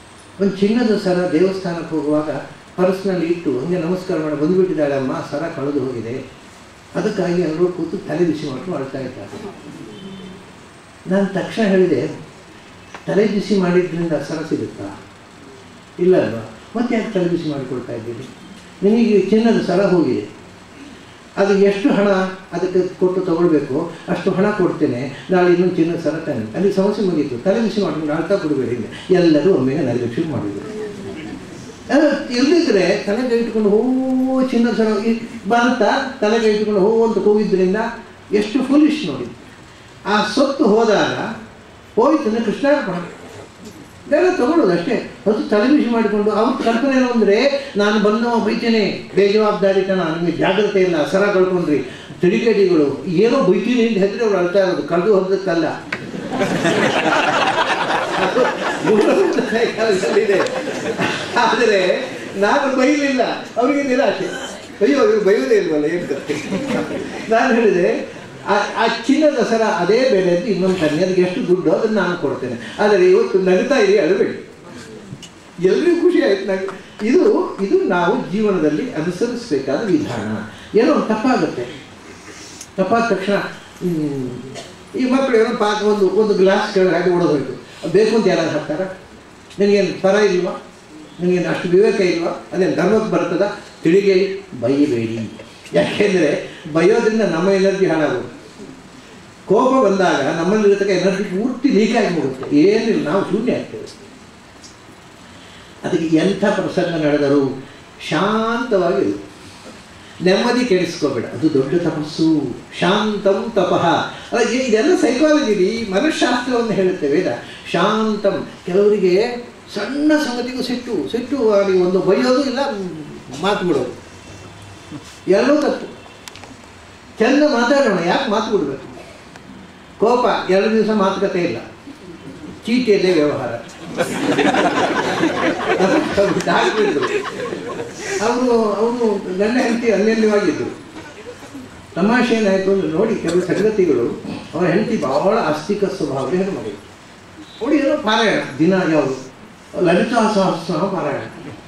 ಒಂದು ಚಿನ್ನದ ಸರ ದೇವಸ್ಥಾನಕ್ಕೆ ಹೋಗುವಾಗ ಪರ್ಸ್ನಲ್ಲಿ ಇಟ್ಟು ಹಂಗೆ ನಮಸ್ಕಾರ ಮಾಡಿ ಬಂದುಬಿಟ್ಟಿದ್ದಾಳೆ ಅಮ್ಮ ಸರ ಕಳೆದು ಹೋಗಿದೆ ಅದಕ್ಕಾಗಿ ಎಲ್ಲರೂ ಕೂತು ತಲೆ ಬಿಸಿ ಮಾಡ್ಕೊಂಡು ಅಳ್ತಾ ಇದ್ದಾರೆ ನಾನು ತಕ್ಷಣ ಹೇಳಿದೆ ತಲೆ ಬಿಸಿ ಮಾಡಿದ್ರಿಂದ ಸರ ಸಿಗುತ್ತಾ ಇಲ್ಲ ಅಲ್ವಾ ಮತ್ತೆ ಯಾಕೆ ತಲೆ ಬಿಸಿ ಮಾಡಿಕೊಳ್ತಾ ಇದ್ದೀರಿ ನಿಮಗೆ ಚಿನ್ನದ ಸರ ಹೋಗಿದೆ ಅದು ಎಷ್ಟು ಹಣ ಅದಕ್ಕೆ ಕೊಟ್ಟು ತಗೊಳ್ಬೇಕು ಅಷ್ಟು ಹಣ ಕೊಡ್ತೇನೆ ನಾಳೆ ಇನ್ನೊಂದು ಚಿನ್ನದ ಸರ ತಾನೆ ಅಲ್ಲಿ ಸಮಸ್ಯೆ ಮುಗೀತು ತಲೆ ಬಿಸಿ ಮಾಡ್ಕೊಂಡು ಅಳ್ತಾ ಕೊಡಬೇಡಿ ಎಲ್ಲರೂ ಒಮ್ಮೆಗೆ ನಿರ್ಲಕ್ಷ್ಯ ಮಾಡಿದರು ಅದು ಇಲ್ಲದಿದ್ರೆ ತಲೆಗೆ ಇಟ್ಕೊಂಡು ಹೋ ಚಿನ್ನದ ಸರ ಇ- ಬಂತ ತಲೆಗೆ ಇಟ್ಕೊಂಡು ಹೋ ಅಂತ ಕೂಗಿದ್ರಿಂದ ಎಷ್ಟು ಫುಲಿಶ್ ನೋಡಿ ಆ ಸೊತ್ತು ಹೋದಾಗ ಹೋಯ್ತು ಅಂದ್ರೆ ಕೃಷ್ಣಾರ್ಪಣ ಬೇರೆ ತಗೊಳ್ಳೋದು ಅಷ್ಟೇ ಹೊತ್ತು ತಲೆಬಿಸಿ ಮಾಡಿಕೊಂಡು ಅವ್ರ ಕಲ್ಪನೆ ಏನು ಅಂದರೆ ನಾನು ಬಂದವ ಬೈತೇನೆ ಬೇಜವಾಬ್ದಾರಿತನ ನಿಮಗೆ ಜಾಗ್ರತೆ ಇಲ್ಲ ಸರ ಕಳ್ಕೊಂಡ್ರಿ ತಿಡಿಗಡಿಗಳು ಏನೋ ಬೈತೀನಿ ಅಂತ ಹೆಸರು ಅವ್ರು ಅಳ್ತಾ ಇರೋದು ಕಳೆದು ಹೋದಕ್ಕಲ್ಲ ಅದು ಮೂಲಭೂತ psychology-ಯಲ್ಲಿದೆ. ಆದರೆ ನಾನು ಬೈಲಿಲ್ಲ ಅವರಿಗೆ ನಿರಾಶೆ ಅಯ್ಯೋ ಇವ್ರು ಬೈಯೋದೇ ಇಲ್ವಲ್ಲ ಏನು ಕತೆ ನಾನು ಹೇಳಿದೆ ಆ- ಆ ಚಿನ್ನದ ಸರ ಅದೇ ಬೆಲೆ ಅಂತ ಇನ್ನೊಂದು ತನ್ನಿ ಅದಕ್ಕೆ ಎಷ್ಟು ದುಡ್ಡು ಅದನ್ನು ನಾನು ಕೊಡ್ತೇನೆ ಆದರೆ ಇವತ್ತು ನಗುತ್ತಾ ಇರಿ ಅಳಬೇಡಿ ಎಲ್ರಿಗೂ ಖುಷಿ ಆಯ್ತು ನಂಗೆ ಇದು ಇದು ನಾವು ಜೀವನದಲ್ಲಿ ಅನುಸರಿಸಬೇಕಾದ ವಿಧಾನ ಏನೋ ಒಂದು ತಪ್ಪಾಗುತ್ತೆ ತಪ್ಪಾದ ತಕ್ಷಣ ಹ್ಮ್, ಈ ಮಕ್ಕಳು ಏನೋ ಪಾಕ ಒಂದು ಒಂದು ಗ್ಲಾಸ್ ಕೆಳಗೆ ಹಾಕಿ ಹೊಡೆದೋಯ್ತು ಬೇಕು ಅಂತ ಯಾರಾದ್ರು ಹಾಕ್ತಾರ ನಿನಗೇನು ಪರ ಇಲ್ವಾ ನಿನಗೇನು ಅಷ್ಟು ವಿವೇಕ ಇಲ್ವಾ ಅದೇನು ಧರ್ಮಕ್ಕೆ ಬರ್ತದ ತಿಳಿಗೆ ಬೈಯಬೇಡಿ ಯಾಕೆಂದರೆ ಬೈಯೋದ್ರಿಂದ ನಮ್ಮ ಎನರ್ಜಿ ಹಾಳಾಗೋದು ಕೋಪ ಬಂದಾಗ ನಮ್ಮಲ್ಲಿರತಕ್ಕ ಎನರ್ಜಿ ಪೂರ್ತಿ ಲೀಕ್ ಆಗಿ ಹೋಗುತ್ತೆ ಏನಿಲ್ಲ ನಾವು ಶೂನ್ಯ ಆಗ್ತೇವೆ ಅದಕ್ಕೆ ಎಂಥ ಪ್ರಸಂಗ ನಡೆದರೂ ಶಾಂತವಾಗಿರು ನೆಮ್ಮದಿ ಕೆಡಿಸ್ಕೋಬೇಡ ಅದು ದೊಡ್ಡ ತಪಸ್ಸು ಶಾಂತಂ ತಪಃ ಅಲ್ಲ ಇ- ಇದೆಲ್ಲ ಸೈಕಾಲಜಿ ಮನಃಶಾಸ್ತ್ರವನ್ನು ಹೇಳುತ್ತೆ ವೇದ ಶಾಂತಂ ಕೆಲವರಿಗೆ ಸಣ್ಣ ಸಂಗತಿಗೂ ಸಿಟ್ಟು ಸಿಟ್ಟು ಅವರಿಗೆ ಒಂದು ಬೈಯೋದು ಇಲ್ಲ ಮಾತು ಬಿಡೋದು ಎರಡೂ ತಪ್ಪು ಚೆಂದ ಮಾತಾಡೋಣ ಯಾಕೆ ಮಾತು ಬಿಡಬೇಕು ಕೋಪ ಎರಡು ದಿವಸ ಮಾತುಕತೆ ಇಲ್ಲ ಚೀಟಿಯಲ್ಲೇ ವ್ಯವಹಾರ ಹಾಕ್ಬಿಟ್ರು ಅವರು ಅವರು ಗಂಡ ಹೆಂಡತಿ ಅನ್ಯನ್ಯವಾಗಿದ್ದರು ತಮಾಷೆ ಏನಾಯಿತು ಅಂದ್ರೆ ನೋಡಿ ಕೆಲವು ಸಂಗತಿಗಳು ಅವರ ಹೆಂಡತಿ ಬಹಳ ಆಸ್ತಿಕ ಸ್ವಭಾವದ ಹೆಣ್ಣು ನೋಡಿ ಏನೋ ಪಾರಾಯಣ ದಿನ ಯಾವುದು ಲಲಿತಾ ಸಹಸ್ರ ಪಾರಾಯಣ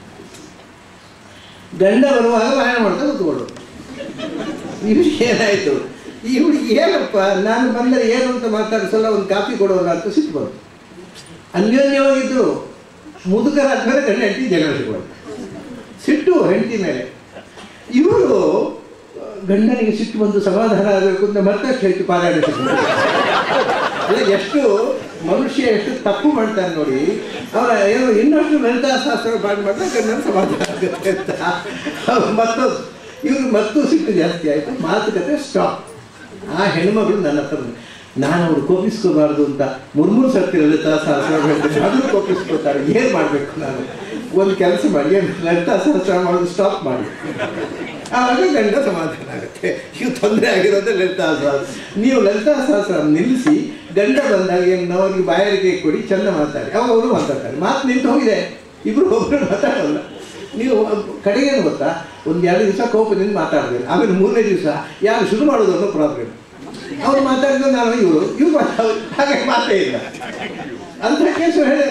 ಗಂಡ ಬರುವಾಗ ಪಾರಾಯಣ ಮಾಡ್ತಾ ಕೂತ್ಕೊಳ್ಳು ಇವ್ರಿಗೆ ಏನಾಯಿತು ಈ ಹುಡುಗಿ ಏನಪ್ಪ ನಾನು ಬಂದರೆ ಏನು ಅಂತ ಮಾತಾಡಿಸಲ್ಲ ಒಂದು ಕಾಫಿ ಕೊಡೋಲ್ಲ ಅಂತ ಸಿಟ್ಟು ಬಂತು ಅನ್ಯೋನ್ಯವಾಗಿದ್ದರು ಮುದುಕರಾದ್ಮೇಲೆ ಗಂಡ ಹೆಂಡತಿ ಜಗಳ ಸಿಗೋದು ಸಿಟ್ಟು ಹೆಂಡತಿ ಮೇಲೆ ಇವರು ಗಂಡನಿಗೆ ಸಿಟ್ಟು ಬಂದು ಸಮಾಧಾನ ಆಗಬೇಕು ಅಂತ ಮತ್ತಷ್ಟು ಹೆಚ್ಚು ಪಾರಾಯಣ ಶುರು ಅಲ್ಲ ಎಷ್ಟು ಮನುಷ್ಯ ಎಷ್ಟು ತಪ್ಪು ಮಾಡ್ತಾನೆ ನೋಡಿ ಅವರ ಏನು ಇನ್ನಷ್ಟು ಲಲಿತಾ ಶಾಸ್ತ್ರ ಪಾಠ ಮಾಡಿದ್ರೆ ಗಂಡನ ಸಮಾಧಾನ ಆಗುತ್ತೆ ಅಂತ ಅವ್ರು ಮತ್ತೊಂದು ಇವ್ರು ಮತ್ತೂ ಸಿಟ್ಟು ಜಾಸ್ತಿ ಆಯಿತು ಮಾತುಕತೆ ಸ್ಟಾಪ್ ಆ ಹೆಣ್ಮಗಳು ನನ್ನ ಹತ್ರ ಬಂದ್ರು. ನಾನು ಅವ್ರು ಕೋಪಿಸ್ಕೋಬಾರ್ದು ಅಂತ ಮುರ್ಮೂರು ಸರ್ತಿ ಲಲಿತಾ ಸಹಸ್ರ ಹೇಳ್ತಾರೆ ಅದನ್ನು ಕೋಪಿಸ್ಕೋತಾರೆ ಏನು ಮಾಡಬೇಕು ನಾನು ಒಂದು ಕೆಲಸ ಮಾಡಿ ಏನು ಲಲಿತಾ ಸಹಸ್ರ ಮಾಡೋದು ಸ್ಟಾಪ್ ಮಾಡಿ ಆವಾಗ ಗಂಡ ಸಮಾಧಾನ ಆಗುತ್ತೆ ಈಗ ತೊಂದರೆ ಆಗಿರೋದೇ ಲಲಿತಾ ಸಹಸ್ರ ನೀವು ಲಲಿತಾ ಸಹಸ್ರ ನಿಲ್ಲಿಸಿ ಗಂಡ ಬಂದಾಗ ಏನು ಅವ್ರಿಗೆ ಬಾಯಾರಿಕೆ ಕೊಡಿ ಚೆಂದ ಮಾತಾಡಿ ಅವಾಗ ಅವರು ಮಾತಾಡ್ತಾರೆ ಮಾತು ನಿಂತು ಹೋಗಿದೆ ಇಬ್ರು ಒಬ್ಬರು ಮಾತಾಡೋಲ್ಲ ನೀವು ಕಡೆಗೆ ಏನು ಗೊತ್ತಾ ಒಂದು ಎರಡು ದಿವಸ ಕೋಪದಿಂದ ಮಾತಾಡಬೇಕು ಆಮೇಲೆ ಮೂರನೇ ದಿವಸ ಯಾರು ಶುರು ಮಾಡೋದು ಅನ್ನೋ ಪ್ರಾಬ್ಲಮ್ ಅವ್ರು ಮಾತಾಡಿದ್ರೆ ನಾನು ಇವರು ಇವ್ರು ಮಾತಾಡೋದು ಹಾಗೆ ಮಾತೇ ಇಲ್ಲ ಅಂತ ಕೇಸು ಹೇಳಿ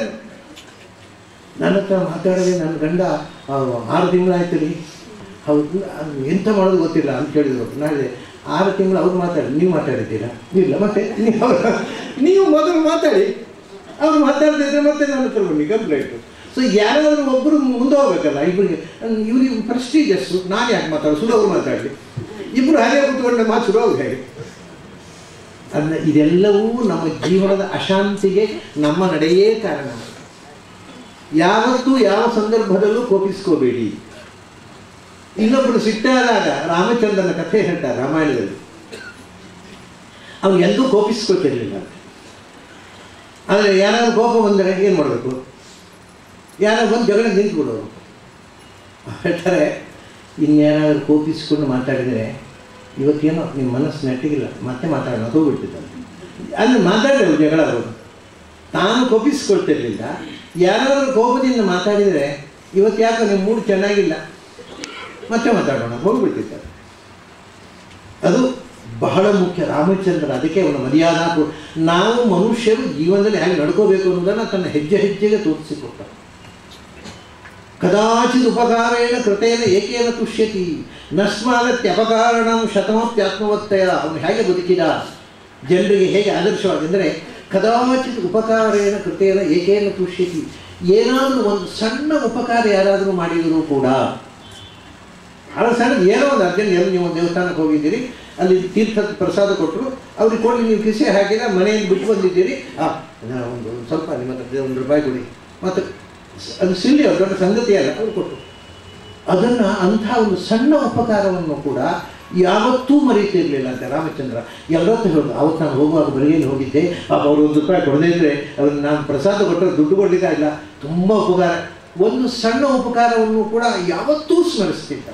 ನನ್ನ ಹತ್ರ ಮಾತಾಡದೆ ನನ್ನ ಗಂಡ ಆ, ಆರು ತಿಂಗಳಾಯ್ತು ರೀ ಹೌದು ಅದು ಎಂತ ಮಾಡೋದು ಗೊತ್ತಿಲ್ಲ ಅಂತ ಕೇಳಿದ್ರು ನಾಳೆ ಆರು ತಿಂಗಳು ಅವ್ರು ಮಾತಾಡಿ ನೀವು ಮಾತಾಡಿದ್ದೀರಾ ಇಲ್ಲ ಮತ್ತೆ ನೀವು ಅವ್ರ- ನೀವು ಮೊದಲು ಮಾತಾಡಿ ಅವ್ರು ಮಾತಾಡ್ತಿದ್ರೆ ಮತ್ತೆ ನನ್ನ ಹತ್ರ ಬನ್ನಿ ಕಂಪ್ಲೇಂಟು ಸೊ ಯಾರಾದರೂ ಒಬ್ಬರು ಮುಂದೆ ಹೋಗ್ಬೇಕಲ್ಲ ಇಬ್ಬರಿಗೆ ಇವ್ರಿಗೆ ಪ್ರೆಸ್ಟೀಜಸ್ಸು ನಾನು ಯಾಕೆ ಮಾತಾಡೋದು ಸುಡು ಅವ್ರು ಮಾತಾಡಲಿ ಇಬ್ಬರು ಹಾಗೆ ಕೂತ್ಕೊಂಡ ಮಾತು ಶುರು ಹೋಗಿ ಹೇಗೆ ಅದನ್ನ ಇದೆಲ್ಲವೂ ನಮ್ಮ ಜೀವನದ ಅಶಾಂತಿಗೆ ನಮ್ಮ ನಡೆಯೇ ಕಾರಣ ಯಾವತ್ತೂ ಯಾವ ಸಂದರ್ಭದಲ್ಲೂ ಕೋಪಿಸ್ಕೋಬೇಡಿ ಇನ್ನೊಬ್ಬರು ಸಿಟ್ಟಾದಾಗ ರಾಮಚಂದ್ರನ ಕಥೆ ಹೇಳ್ತಾರೆ ರಾಮಾಯಣದಲ್ಲಿ ಅವನು ಎಂದೂ ಕೋಪಿಸ್ಕೋತಿರ್ಲಿಲ್ಲ ಆದರೆ ಯಾರಾದ್ರೂ ಕೋಪ ಬಂದರೆ ಏನು ಮಾಡಬೇಕು ಯಾರೋ ಬಂದು ಜಗಳ ನಿಂತ್ಬಿಡೋರು ಹೇಳ್ತಾರೆ ಇನ್ಯಾರಾದ್ರೂ ಕೋಪಿಸ್ಕೊಂಡು ಮಾತಾಡಿದರೆ ಇವತ್ತೇನೋ ನಿಮ್ಮ ಮನಸ್ಸು ನೆಟ್ಟಿಗಿಲ್ಲ ಮತ್ತೆ ಮಾತಾಡೋಣ ಹೋಗ್ಬಿಡ್ತಿದ್ದಾರೆ ಅಲ್ಲಿ ಮಾತಾಡಿದ್ರು ಜಗಳ ಅವರು ತಾನು ಕೋಪಿಸ್ಕೊಳ್ತಿರ್ಲಿಲ್ಲ ಯಾರಾದರೂ ಕೋಪದಿಂದ ಮಾತಾಡಿದರೆ ಇವತ್ತು ಯಾಕೋ ನಿಮ್ಮ ಮೂಡ್ ಚೆನ್ನಾಗಿಲ್ಲ ಮತ್ತೆ ಮಾತಾಡೋಣ ಹೋಗ್ಬಿಡ್ತಿದ್ದಾರೆ ಅದು ಬಹಳ ಮುಖ್ಯ ರಾಮಚಂದ್ರ ಅದಕ್ಕೆ ಅವನ ಮರ್ಯಾದ ನಾವು ಮನುಷ್ಯರು ಜೀವನದಲ್ಲಿ ಹೇಗೆ ನಡ್ಕೋಬೇಕು ಅನ್ನೋದನ್ನು ತನ್ನ ಹೆಜ್ಜೆ ಹೆಜ್ಜೆಗೆ ತೋರಿಸಿಕೊಟ್ಟ ಕದಾಚಿತ್ ಉಪಕಾರೇಣ ಕೃತೇನ ಏಕೇನ ತುಷ್ಯತಿ ನಸ್ಮಾನತ್ಯಪಕಾರಣಂ ಶತಮಪ್ಯಾತ್ಮವತ್ತಯ ಅವನು ಹೇಗೆ ಬದುಕಿದ ಜನರಿಗೆ ಹೇಗೆ ಆದರ್ಶವಾಗಿ ಅಂದರೆ ಕದಾಚಿತ್ ಉಪಕಾರೇಣ ಕೃತೇನ ಏಕೇನ ತುಷ್ಯತಿ ಏನಾದರೂ ಒಂದು ಸಣ್ಣ ಉಪಕಾರ ಯಾರಾದರೂ ಮಾಡಿದರೂ ಕೂಡ ಭಾಳ ಸಣ್ಣ ಏನೋ ಒಂದು ಅರ್ಜೆಂಟ್ ಎಲ್ಲ ನೀವು ಒಂದು ದೇವಸ್ಥಾನಕ್ಕೆ ಹೋಗಿದ್ದೀರಿ ಅಲ್ಲಿ ತೀರ್ಥದ ಪ್ರಸಾದ ಕೊಟ್ಟರು ಅವ್ರಿಗೆ ಕೊಡಲಿ ನೀವು ಕಿಸೆ ಹಾಕಿದ ಮನೆಯಿಂದ ಬಿಟ್ಟು ಬಂದಿದ್ದೀರಿ ಆ ನಾನು ಒಂದು ಒಂದು ಸ್ವಲ್ಪ ನಿಮ್ಮ ಹತ್ರ ಒಂದು ರೂಪಾಯಿ ಕೊಡಿ ಮತ್ತು ಸ- ಅದು ಸಿಲ್ಲಿ ಅವ್ರು ದೊಡ್ಡ ಸಂಗತಿ ಅಲ್ಲ ಅವ್ರು ಕೊಟ್ಟರು ಅದನ್ನು ಅಂಥ ಒಂದು ಸಣ್ಣ ಉಪಕಾರವನ್ನು ಕೂಡ ಯಾವತ್ತೂ ಮರೀತಿರ್ಲಿಲ್ಲ ಅಂತ ರಾಮಚಂದ್ರ ಎಲ್ಲರತ್ರ ಹೇಳೋದು ಅವತ್ತು ನಾನು ಹೋಗುವಾಗ ಬೆಳಗ್ಗೆ ಹೋಗಿದ್ದೆ ಪಾಪ ಅವರು ಒಂದು ರೂಪಾಯಿ ಕೊಡದೇ ಇದ್ದರೆ ಅವ್ರು ನಾನು ಪ್ರಸಾದ ಕೊಟ್ಟರೆ ದುಡ್ಡು ಕೊಡಲಿಕ್ಕೆ ಇಲ್ಲ ತುಂಬ ಉಪಕಾರ ಒಂದು ಸಣ್ಣ ಉಪಕಾರವನ್ನು ಕೂಡ ಯಾವತ್ತೂ ಸ್ಮರಿಸ್ತಿದ್ದ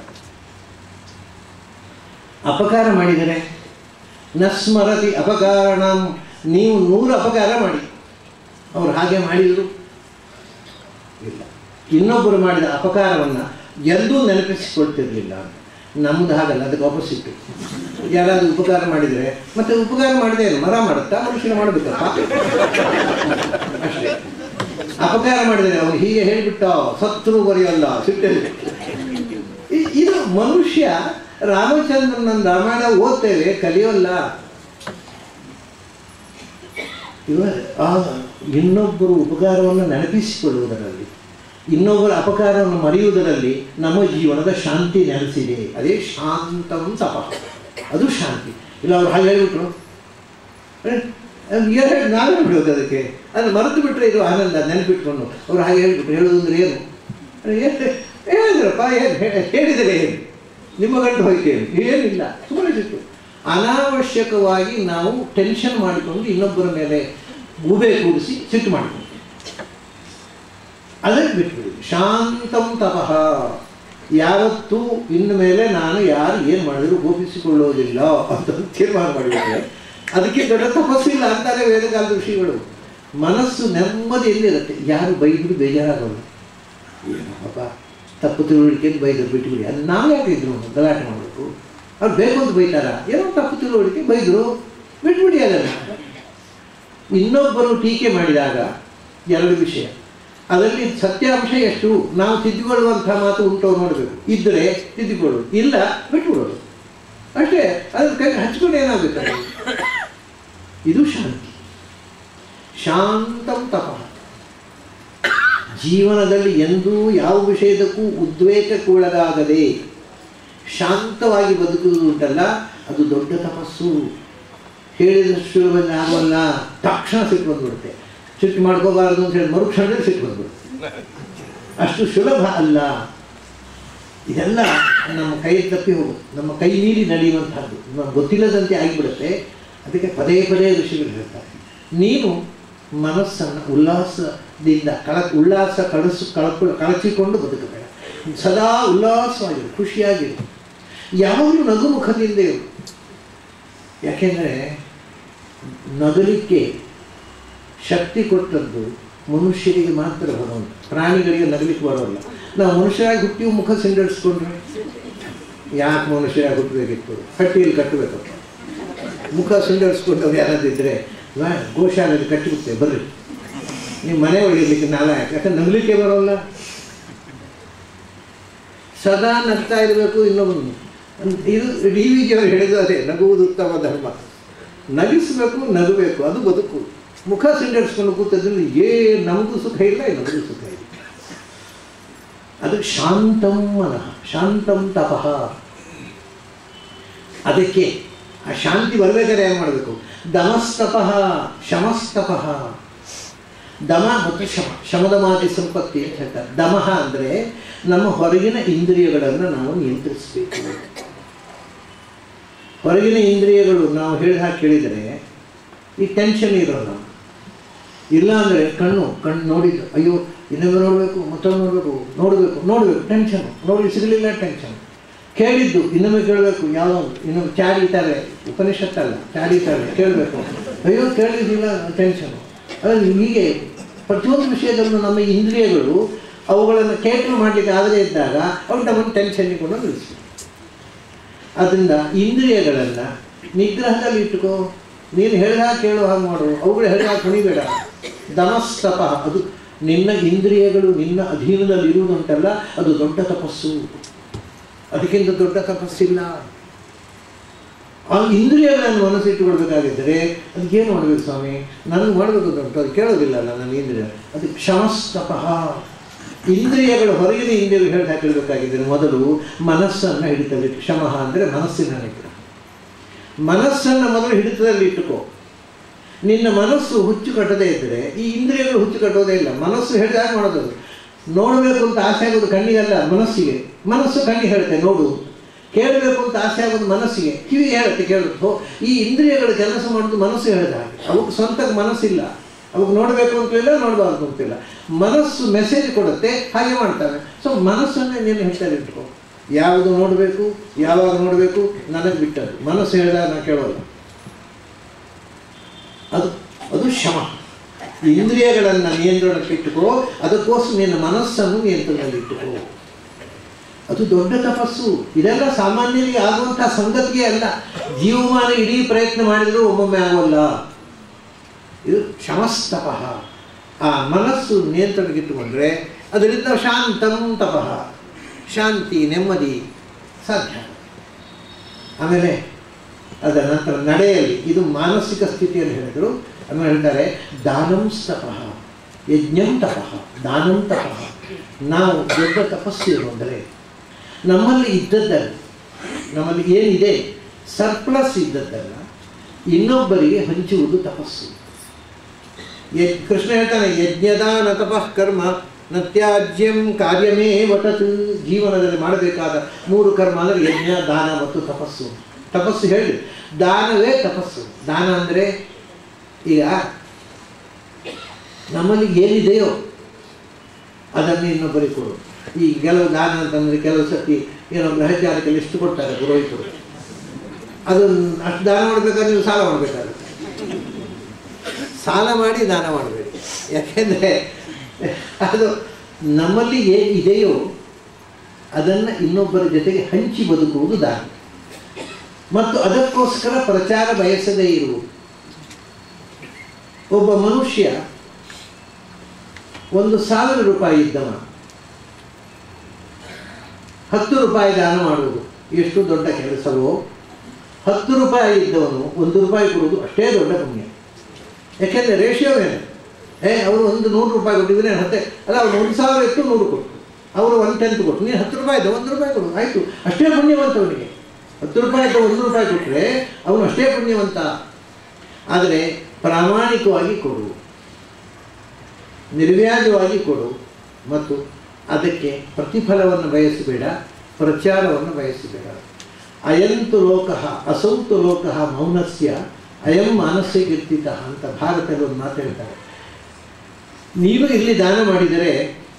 ಅಪಕಾರ ಮಾಡಿದರೆ ನಸ್ಮರತಿ ಅಪಕಾರಣ ನೀವು ನೂರು ಅಪಕಾರ ಮಾಡಿ ಅವ್ರು ಹಾಗೆ ಮಾಡಿದರು ಇಲ್ಲ ಇನ್ನೊಬ್ಬರು ಮಾಡಿದ ಅಪಕಾರವನ್ನು ಎಂದೂ ನೆನಪಿಸಿಕೊಳ್ತಿರ್ಲಿಲ್ಲ ನಮ್ಮದು ಹಾಗಲ್ಲ ಅದಕ್ಕೆ ಆಪೋಸಿಟ್ ಯಾರಾದರೂ ಉಪಕಾರ ಮಾಡಿದರೆ ಮತ್ತೆ ಉಪಕಾರ ಮಾಡಿದೆ ಏನು ಮರ ಮಾಡುತ್ತಾ ಮನುಷ್ಯನ ಮಾಡಬೇಕಪ್ಪ ಅಷ್ಟೇ ಅಪಕಾರ ಮಾಡಿದರೆ ಅವನು ಹೀಗೆ ಹೇಳಿಬಿಟ್ಟ ಸತ್ರು ಬರೆಯಲ್ಲ ಸಿಟ್ಟಲ್ಲಿ ಇ- ಇದು ಮನುಷ್ಯ ರಾಮಚಂದ್ರನ ರಾಮಾಯಣ ಓದ್ತೇವೆ ಕಲಿಯೋಲ್ಲ ಇವ ಆ ಇನ್ನೊಬ್ಬರು ಉಪಕಾರವನ್ನು ನೆನಪಿಸಿಕೊಳ್ಳುವುದರಲ್ಲಿ ಇನ್ನೊಬ್ಬರ ಅಪಕಾರವನ್ನು ಮರೆಯುವುದರಲ್ಲಿ ನಮ್ಮ ಜೀವನದ ಶಾಂತಿ ನೆಲೆಸಿದೆ ಅದೇ ಶಾಂತಂ ತಪ ಅದು ಶಾಂತಿ ಇಲ್ಲ ಅವ್ರು ಹಾಗೆ ಹೇಳ್ಬಿಟ್ರು ಏನು ನಾವೇ ಬಿಡೋದು ಅದಕ್ಕೆ ಅದನ್ನು ಮರೆತು ಬಿಟ್ಟರೆ ಇದು ಆನಂದ ನೆನಪಿಟ್ಕೊಂಡು ಅವ್ರು ಹಾಗೆ ಹೇಳ್ಬಿಟ್ರು ಹೇಳೋದು ಅಂದ್ರೆ ಏನು ಏ- ಹೇಳಿದ್ರಪ್ಪ ಏನು ಹೇಳಿದರೆ ಏನು ನಿಮ್ಮ ಗಂಟು ಹೋಯ್ತೇನೆ ಏನಿಲ್ಲ ಸುಮ್ಮನೆ ಸಿಟ್ಟು ಅನಾವಶ್ಯಕವಾಗಿ ನಾವು ಟೆನ್ಷನ್ ಮಾಡಿಕೊಂಡು ಇನ್ನೊಬ್ಬರ ಮೇಲೆ ಗೂಬೆ ಕೂಡಿಸಿ ಸಿಟ್ಟು ಮಾಡಿಕೊಂಡು ಅದಕ್ಕೆ ಬಿಟ್ಬಿಡಿ ಶಾಂತಂ ತಪಃ ಯಾವತ್ತೂ ಇನ್ನು ಮೇಲೆ ನಾನು ಯಾರು ಏನು ಮಾಡಿದ್ರು ಗೋಪಿಸಿಕೊಳ್ಳೋದಿಲ್ಲ ಅಂತ ತೀರ್ಮಾನ ಮಾಡಿಬಿಟ್ರೆ ಅದಕ್ಕೆ ದೊಡ್ಡ ತಪಸ್ಸಿಲ್ಲ ಅಂತಾರೆ ವೇದಕಾಲದ ಋಷಿಗಳು ಮನಸ್ಸು ನೆಮ್ಮದಿಯಲ್ಲಿರುತ್ತೆ ಯಾರು ಬೈದ್ರು ಬೇಜಾರಾಗೋಲ್ಲ ಏನು ಪಾಪ ತಪ್ಪು ತಿಳುವಳಿಕೆ ಬೈದರು ಬಿಟ್ಬಿಡಿ ಅದು ನಾವು ಯಾಕೆ ಇದ್ರು ಗಲಾಟೆ ಮಾಡಬೇಕು ಅವ್ರು ಬೇಕು ಅಂತ ಬೈತಾರ ಏನೋ ತಪ್ಪು ತಿಳುವಳಿಕೆ ಬೈದರು ಬಿಟ್ಬಿಡಿ ಅದನ್ನು ಇನ್ನೊಬ್ಬರು ಟೀಕೆ ಮಾಡಿದಾಗ ಎರಡು ವಿಷಯ ಅದರಲ್ಲಿ ಸತ್ಯಾಂಶ ಎಷ್ಟು ನಾವು ತಿದ್ದುಕೊಳ್ಳುವಂಥ ಮಾತು ಉಂಟೋ ನೋಡಬೇಕು ಇದ್ದರೆ ತಿದ್ದುಕೊಳ್ಳೋದು ಇಲ್ಲ ಬಿಟ್ಬಿಡೋದು ಅಷ್ಟೇ ಅದ್ರ ಕೈ ಹಚ್ಕೊಂಡು ಏನಾಗುತ್ತೆ ಇದು ಶಾಂತಿ ಶಾಂತಂ ತಪ ಜೀವನದಲ್ಲಿ ಎಂದೂ ಯಾವ ವಿಷಯದಕ್ಕೂ ಉದ್ವೇಗಕ್ಕೊಳಗಾಗದೆ ಶಾಂತವಾಗಿ ಬದುಕುವುದು ಉಂಟಲ್ಲ ಅದು ದೊಡ್ಡ ತಪಸ್ಸು ಹೇಳಿದಷ್ಟು ಸುಲಭದಲ್ಲಿ ಆಗೋಲ್ಲ ತಕ್ಷಣ ಸಿಟ್ಟು ಬಂದ್ಬಿಡುತ್ತೆ ಸಿಟ್ಟು ಮಾಡ್ಕೋಬಾರದು ಅಂತ ಹೇಳಿ ಮರುಕ್ಷಣದಲ್ಲಿ ಸಿಟ್ಟು ಬಂದ್ಬಿಡುತ್ತೆ ಅಷ್ಟು ಸುಲಭ ಅಲ್ಲ ಇದೆಲ್ಲ ನಮ್ಮ ಕೈ ತಪ್ಪಿ ಹೋಗುತ್ತೆ ನಮ್ಮ ಕೈ ಮೀರಿ ನಡೆಯುವಂಥದ್ದು ನಮ್ಗೆ ಗೊತ್ತಿಲ್ಲದಂತೆ ಆಗಿಬಿಡುತ್ತೆ ಅದಕ್ಕೆ ಪದೇ ಪದೇ ಋಷಿಗಳು ಹೇಳ್ತಾರೆ ನೀನು ಮನಸ್ಸನ್ನು ಉಲ್ಲಾಸದಿಂದ ಕಳ ಉಲ್ಲಾಸ ಕಳಸು ಕಳಪು ಕಳಚಿಕೊಂಡು ಬದುಕಬೇಡ ಸದಾ ಉಲ್ಲಾಸವಾಗಿರು ಖುಷಿಯಾಗಿರು ಯಾವಾಗಲೂ ನಗುಮುಖದಿಂದ ಇರು ಯಾಕೆಂದರೆ ನಗಲಿಕ್ಕೆ ಶಕ್ತಿ ಕೊಟ್ಟದ್ದು ಮನುಷ್ಯರಿಗೆ ಮಾತ್ರ ಭಗವಂತ ಪ್ರಾಣಿಗಳಿಗೆ ನಗಲಿಕ್ಕೆ ಬರೋಲ್ಲ ನಾವು ಮನುಷ್ಯರಾಗಿ ಹುಟ್ಟಿ ಮುಖ ಸಿಂಡರಿಸ್ಕೊಂಡ್ರೆ ಯಾಕೆ ಮನುಷ್ಯರಾಗಿ ಹುಟ್ಟಬೇಕಿತ್ತು ಕಟ್ಟಿಯಲ್ಲಿ ಕಟ್ಟಬೇಕಪ್ಪ ಮುಖ ಸಿಂಡರಿಸ್ಕೊಂಡವ್ರು ಯಾರಾದಿದ್ದರೆ ಗೋಶಾಲೆಯಲ್ಲಿ ಕಟ್ಟಿಬಿಡ್ತೇವೆ ಬರ್ರಿ ನೀವು ಮನೆ ಒಳಗಿರ್ಲಿಕ್ಕೆ ನಾಲ ಯಾಕೆ ಯಾಕಂದ್ರೆ ನಗಲಿಕ್ಕೆ ಬರೋಲ್ಲ ಸದಾ ನಗ್ತಾ ಇರಬೇಕು ಇನ್ನೊಬ್ಬನು ಇದು ಡಿ ವಿ ಜಿ ಅವರು ಹೇಳಿದ್ದು ಅದೇ ನಗುವುದು ಉತ್ತಮ ಧರ್ಮ ನಗಿಸ್ಬೇಕು ನಗಬೇಕು ಅದು ಬದುಕು ಮುಖ ಸಿಂಡರಿಸ್ಕೊಂಡು ಕೂತದ್ರಲ್ಲಿ ಏ ನಮಗೂ ಸುಖ ಇಲ್ಲ ನಮಗೂ ಸುಖ ಇಲ್ಲ ಅದು ಶಾಂತಂ ಮನಃ ಶಾಂತಂ ತಪಃ ಅದಕ್ಕೆ ಆ ಶಾಂತಿ ಬರಬೇಕಾದ್ರೆ ಏನು ಮಾಡಬೇಕು ದಮಸ್ತಪಃ ಶಮಸ್ತಪಃ ದಮ ಮತ್ತು ಶಮ ಶಮದ ಮಾತಿ ಸಂಪತ್ತಿ ಅಂತ ಹೇಳ್ತಾರೆ ದಮಃ ಅಂದರೆ ನಮ್ಮ ಹೊರಗಿನ ಇಂದ್ರಿಯಗಳನ್ನು ನಾವು ನಿಯಂತ್ರಿಸಬೇಕು ಹೊರಗಿನ ಇಂದ್ರಿಯಗಳು ನಾವು ಹೇಳಿದ ಹಾಗೆ ಕೇಳಿದರೆ ಈ ಟೆನ್ಷನ್ ಇರೋಲ್ಲ ಇಲ್ಲ ಅಂದರೆ ಕಣ್ಣು ಕಣ್ಣು ನೋಡಿದ್ದು ಅಯ್ಯೋ ಇನ್ನೊಮ್ಮೆ ನೋಡಬೇಕು ಮತ್ತೊಮ್ಮೆ ನೋಡಬೇಕು ನೋಡಬೇಕು ನೋಡಬೇಕು ಟೆನ್ಷನ್ ನೋಡಿ ಸಿಗಲಿಲ್ಲ ಟೆನ್ಷನ್ ಕೇಳಿದ್ದು ಇನ್ನೊಮ್ಮೆ ಕೇಳಬೇಕು ಯಾವುದೋ ಒಂದು ಇನ್ನೊಮ್ಮೆ ಚಾಡಿತಾರೆ ಉಪನಿಷತ್ತಲ್ಲ ಚಾಡಿತಾರೆ ಕೇಳಬೇಕು ಅಯ್ಯೋ ಕೇಳಿದ್ದಿಲ್ಲ ಟೆನ್ಷನ್ ಅದ್ರಲ್ಲಿ ಹೀಗೆ ಪ್ರತಿಯೊಂದು ವಿಷಯದಲ್ಲೂ ನಮ್ಮ ಇಂದ್ರಿಯಗಳು ಅವುಗಳನ್ನು ಕೇಟರ್ ಮಾಡಲಿಕ್ಕೆ ಆಗದೇ ಇದ್ದಾಗ ಅವು ನಮ್ಮನ್ನು ಟೆನ್ಷನ್ನಿಗೆ ಕೂಡ ನಿಲ್ಲಿಸಿ ಅದರಿಂದ ಇಂದ್ರಿಯಗಳನ್ನು ನಿಗ್ರಹದಲ್ಲಿ ಇಟ್ಟುಕೋ ನೀನು ಹೇಳಿದ ಕೇಳೋ ಹಾಗೆ ಮಾಡು ಅವುಗಳು ಹೇಳಿದ ಕುಣಿಬೇಡ ದಮಸ್ತಪ ಅದು ನಿನ್ನ ಇಂದ್ರಿಯಗಳು ನಿನ್ನ ಅಧೀನದಲ್ಲಿ ಇರುವುದುಂಟಲ್ಲ ಅದು ದೊಡ್ಡ ತಪಸ್ಸು ಅದಕ್ಕಿಂತ ದೊಡ್ಡ ತಪಸ್ಸಿಲ್ಲ ಆ ಇಂದ್ರಿಯಗಳನ್ನು ಮನಸ್ಸಿಟ್ಟುಕೊಳ್ಬೇಕಾಗಿದ್ದರೆ ಅದಕ್ಕೇನು ಮಾಡಬೇಕು ಸ್ವಾಮಿ ನನಗೆ ಮಾಡಬೇಕು ಉಂಟು ಅದು ಕೇಳೋದಿಲ್ಲಲ್ಲ ನನ್ನ ಇಂದ್ರಿಯ ಅದು ಕ್ಷಮಸ್ತಪಃ ಇಂದ್ರಿಯಗಳು ಹೊರಗಿನ ಇಂದ್ರಿಯಗಳು ಹೇಳಿ ಹಾಕಿರ್ಬೇಕಾಗಿದ್ದರೆ ಮೊದಲು ಮನಸ್ಸನ್ನು ಹಿಡಿತಲ್ಲಿ ಕ್ಷಮ ಅಂದರೆ ಮನಸ್ಸಿನ ನಿಗ್ರಹ ಮನಸ್ಸನ್ನು ಮೊದಲು ಹಿಡಿತದಲ್ಲಿ ಇಟ್ಟುಕೋ ನಿನ್ನ ಮನಸ್ಸು ಹುಚ್ಚು ಕಟ್ಟದೇ ಇದ್ದರೆ ಈ ಇಂದ್ರಿಯಗಳು ಹುಚ್ಚು ಕಟ್ಟೋದೇ ಇಲ್ಲ ಮನಸ್ಸು ಹೇಳಿದಾಗ ಮಾಡೋದು ನೋಡಬೇಕು ಅಂತ ಆಸೆ ಆಗೋದು ಕಣ್ಣಿಗಲ್ಲ ಮನಸ್ಸಿಗೆ ಮನಸ್ಸು ಕಣ್ಣಿಗೆ ಹೇಳುತ್ತೆ ನೋಡು ಕೇಳಬೇಕು ಅಂತ ಆಸೆ ಆಗೋದು ಮನಸ್ಸಿಗೆ ಕಿವಿ ಹೇಳುತ್ತೆ ಕೇಳುತ್ತೋ ಈ ಇಂದ್ರಿಯಗಳು ಕೆಲಸ ಮಾಡೋದು ಮನಸ್ಸು ಹೇಳಿದ ಹಾಗೆ ಅವಕ್ಕೆ ಸ್ವಂತ ಮನಸ್ಸಿಲ್ಲ ಅವಕ್ಕೆ ನೋಡಬೇಕು ಅಂತಿಲ್ಲ ನೋಡಬಾರ್ದು ಅಂತಿಲ್ಲ ಮನಸ್ಸು ಮೆಸೇಜ್ ಕೊಡುತ್ತೆ ಹಾಗೆ ಮಾಡ್ತಾವೆ ಸೊ ಮನಸ್ಸನ್ನೇ ನೀನು ಹಿಡಿತಲ್ಲಿ ಇಟ್ಕೋ ಯಾವುದು ನೋಡಬೇಕು ಯಾವಾಗ ನೋಡಬೇಕು ನನಗೆ ಬಿಟ್ಟದ್ದು ಮನಸ್ಸು ಹೇಳಿದಾಗ ನಾನು ಕೇಳೋಲ್ಲ ಅದು ಅದು ಶಮ ಇಂದ್ರಿಯಗಳನ್ನು ನಿಯಂತ್ರಣಕ್ಕೆ ಇಟ್ಟುಕೋ ಅದಕ್ಕೋಸ್ಕರ ನಿನ್ನ ಮನಸ್ಸನ್ನು ನಿಯಂತ್ರಣದಲ್ಲಿ ಇಟ್ಟುಕೋ ಅದು ದೊಡ್ಡ ತಪಸ್ಸು ಇದೆಲ್ಲ ಸಾಮಾನ್ಯರಿಗೆ ಆಗುವಂತಹ ಸಂಗತಿಯೇ ಅಲ್ಲ ಜೀವಮಾನ ಇಡೀ ಪ್ರಯತ್ನ ಮಾಡಿದರೂ ಒಮ್ಮೊಮ್ಮೆ ಆಗೋಲ್ಲ ಇದು ಶಮಸ್ತಪಃ ಆ ಮನಸ್ಸು ನಿಯಂತ್ರಣಕ್ಕಿಟ್ಟುಕೊಂಡ್ರೆ ಅದರಿಂದ ಶಾಂತಂ ತಪಃ ಶಾಂತಿ ನೆಮ್ಮದಿ ಸಾಧ್ಯ ಆಮೇಲೆ ಅದರ ನಂತರ ನಡೆಯಲ್ಲಿ ಇದು ಮಾನಸಿಕ ಸ್ಥಿತಿಯಲ್ಲಿ ಹೇಳಿದರು ಆಮೇಲೆ ಹೇಳ್ತಾರೆ ದಾನಂ ತಪಃ ಯಜ್ಞಂ ತಪಃ ದಾನಂ ತಪಃ ನಾವು ದೊಡ್ಡ ತಪಸ್ಸು ಅಂದರೆ ನಮ್ಮಲ್ಲಿ ಇದ್ದದ್ದಲ್ಲ ನಮ್ಮಲ್ಲಿ ಏನಿದೆ ಸರ್ಪ್ಲಸ್ ಇದ್ದದ್ದಲ್ಲ ಇನ್ನೊಬ್ಬರಿಗೆ ಹಂಚುವುದು ತಪಸ್ಸು ಯಜ್ ಕೃಷ್ಣ ಹೇಳ್ತಾನೆ ಯಜ್ಞದಾನ ತಪಃ ಕರ್ಮ ನತ್ಯಾಜ್ಯಂ ಕಾರ್യമೇ ವಟತ್ ಜೀವನದಲ್ಲಿ ಮಾಡಬೇಕಾದ ಮೂರು ಕರ್ಮ ಅಂದರೆ ಯಜ್ಞ ದಾನ ಮತ್ತು ತಪಸ್ಸು ತಪಸ್ಸು ಹೇಳಿ ದಾನವೇ ತಪಸ್ಸು ದಾನ ಅಂದರೆ ಈಗ ನಮ್ಮಲ್ಲಿ ಏನಿದೆಯೋ ಅದನ್ನು ಇನ್ನೊಬ್ಬರಿಗೆ ಕೊಡು ಈ ಕೆಲವು ದಾನ ಅಂತಂದರೆ ಕೆಲವು ಸತಿ ಏನೋ ಗ್ರಹಚಾರಕ್ಕೆ ಎಷ್ಟು ಕೊಡ್ತಾರೆ ಪುರೋಹಿತರು ಅದನ್ನು ಅಷ್ಟು ದಾನ ಮಾಡಬೇಕಾದ್ರೆ ನೀವು ಸಾಲ ಮಾಡಬೇಕಾಗುತ್ತೆ ಸಾಲ ಮಾಡಿ ದಾನ ಮಾಡಬೇಕು ಯಾಕೆಂದರೆ ಅದು ನಮ್ಮಲ್ಲಿ ಏನು ಇದೆಯೋ ಅದನ್ನು ಇನ್ನೊಬ್ಬರ ಜೊತೆಗೆ ಹಂಚಿ ಬದುಕುವುದು ದಾನ ಮತ್ತು ಅದಕ್ಕೋಸ್ಕರ ಪ್ರಚಾರ ಬಯಸದೇ ಇರುವುದು ಒಬ್ಬ ಮನುಷ್ಯ ಒಂದು ಸಾವಿರ ರೂಪಾಯಿ ಇದ್ದವ ಹತ್ತು ರೂಪಾಯಿ ದಾನ ಮಾಡುವುದು ಎಷ್ಟು ದೊಡ್ಡ ಕೆಲಸವೋ ಹತ್ತು ರೂಪಾಯಿ ಇದ್ದವನು ಒಂದು ರೂಪಾಯಿ ಕೊಡುವುದು ಅಷ್ಟೇ ದೊಡ್ಡ ಪುಣ್ಯ ಯಾಕೆಂದರೆ ರೇಷಿಯೋ ಏನು ಏ ಅವರು ಒಂದು ನೂರು ರೂಪಾಯಿ ಕೊಟ್ಟಿದ್ರೆ ಹತ್ತೆ ಅಲ್ಲ ಅವ್ರು ಒಂದು ಸಾವಿರ ಇತ್ತು ನೂರು ಕೊಟ್ಟು ಅವರು ಒನ್ ಟೆಂತ್ ಕೊಟ್ಟು ನೀನು ಹತ್ತು ರೂಪಾಯಿ ಇದ್ದ ಒಂದು ರೂಪಾಯಿ ಕೊಡು ಆಯಿತು ಅಷ್ಟೇ ಪುಣ್ಯವಂತವನಿಗೆ ಹತ್ತು ರೂಪಾಯಿ ಇದ್ದ ಒಂದು ರೂಪಾಯಿ ಕೊಟ್ಟರೆ ಅವನು ಅಷ್ಟೇ ಪುಣ್ಯವಂತ ಆದರೆ ಪ್ರಾಮಾಣಿಕವಾಗಿ ಕೊಡು ನಿರ್ವ್ಯಾಜವಾಗಿ ಕೊಡು ಮತ್ತು ಅದಕ್ಕೆ ಪ್ರತಿಫಲವನ್ನು ಬಯಸಬೇಡ ಪ್ರಚಾರವನ್ನು ಬಯಸಬೇಡ ಅಯಂತು ಲೋಕ ಅಸೌತು ಲೋಕ ಮೌನಸ್ಯ ಅಯಂ ಮಾನಸ್ಯ ಕೀರ್ತಿತ ಅಂತ ಭಾರತದಲ್ಲಿ ಒಂದು ಮಾತು ಹೇಳ್ತಾರೆ ನೀವು ಇಲ್ಲಿ ದಾನ ಮಾಡಿದರೆ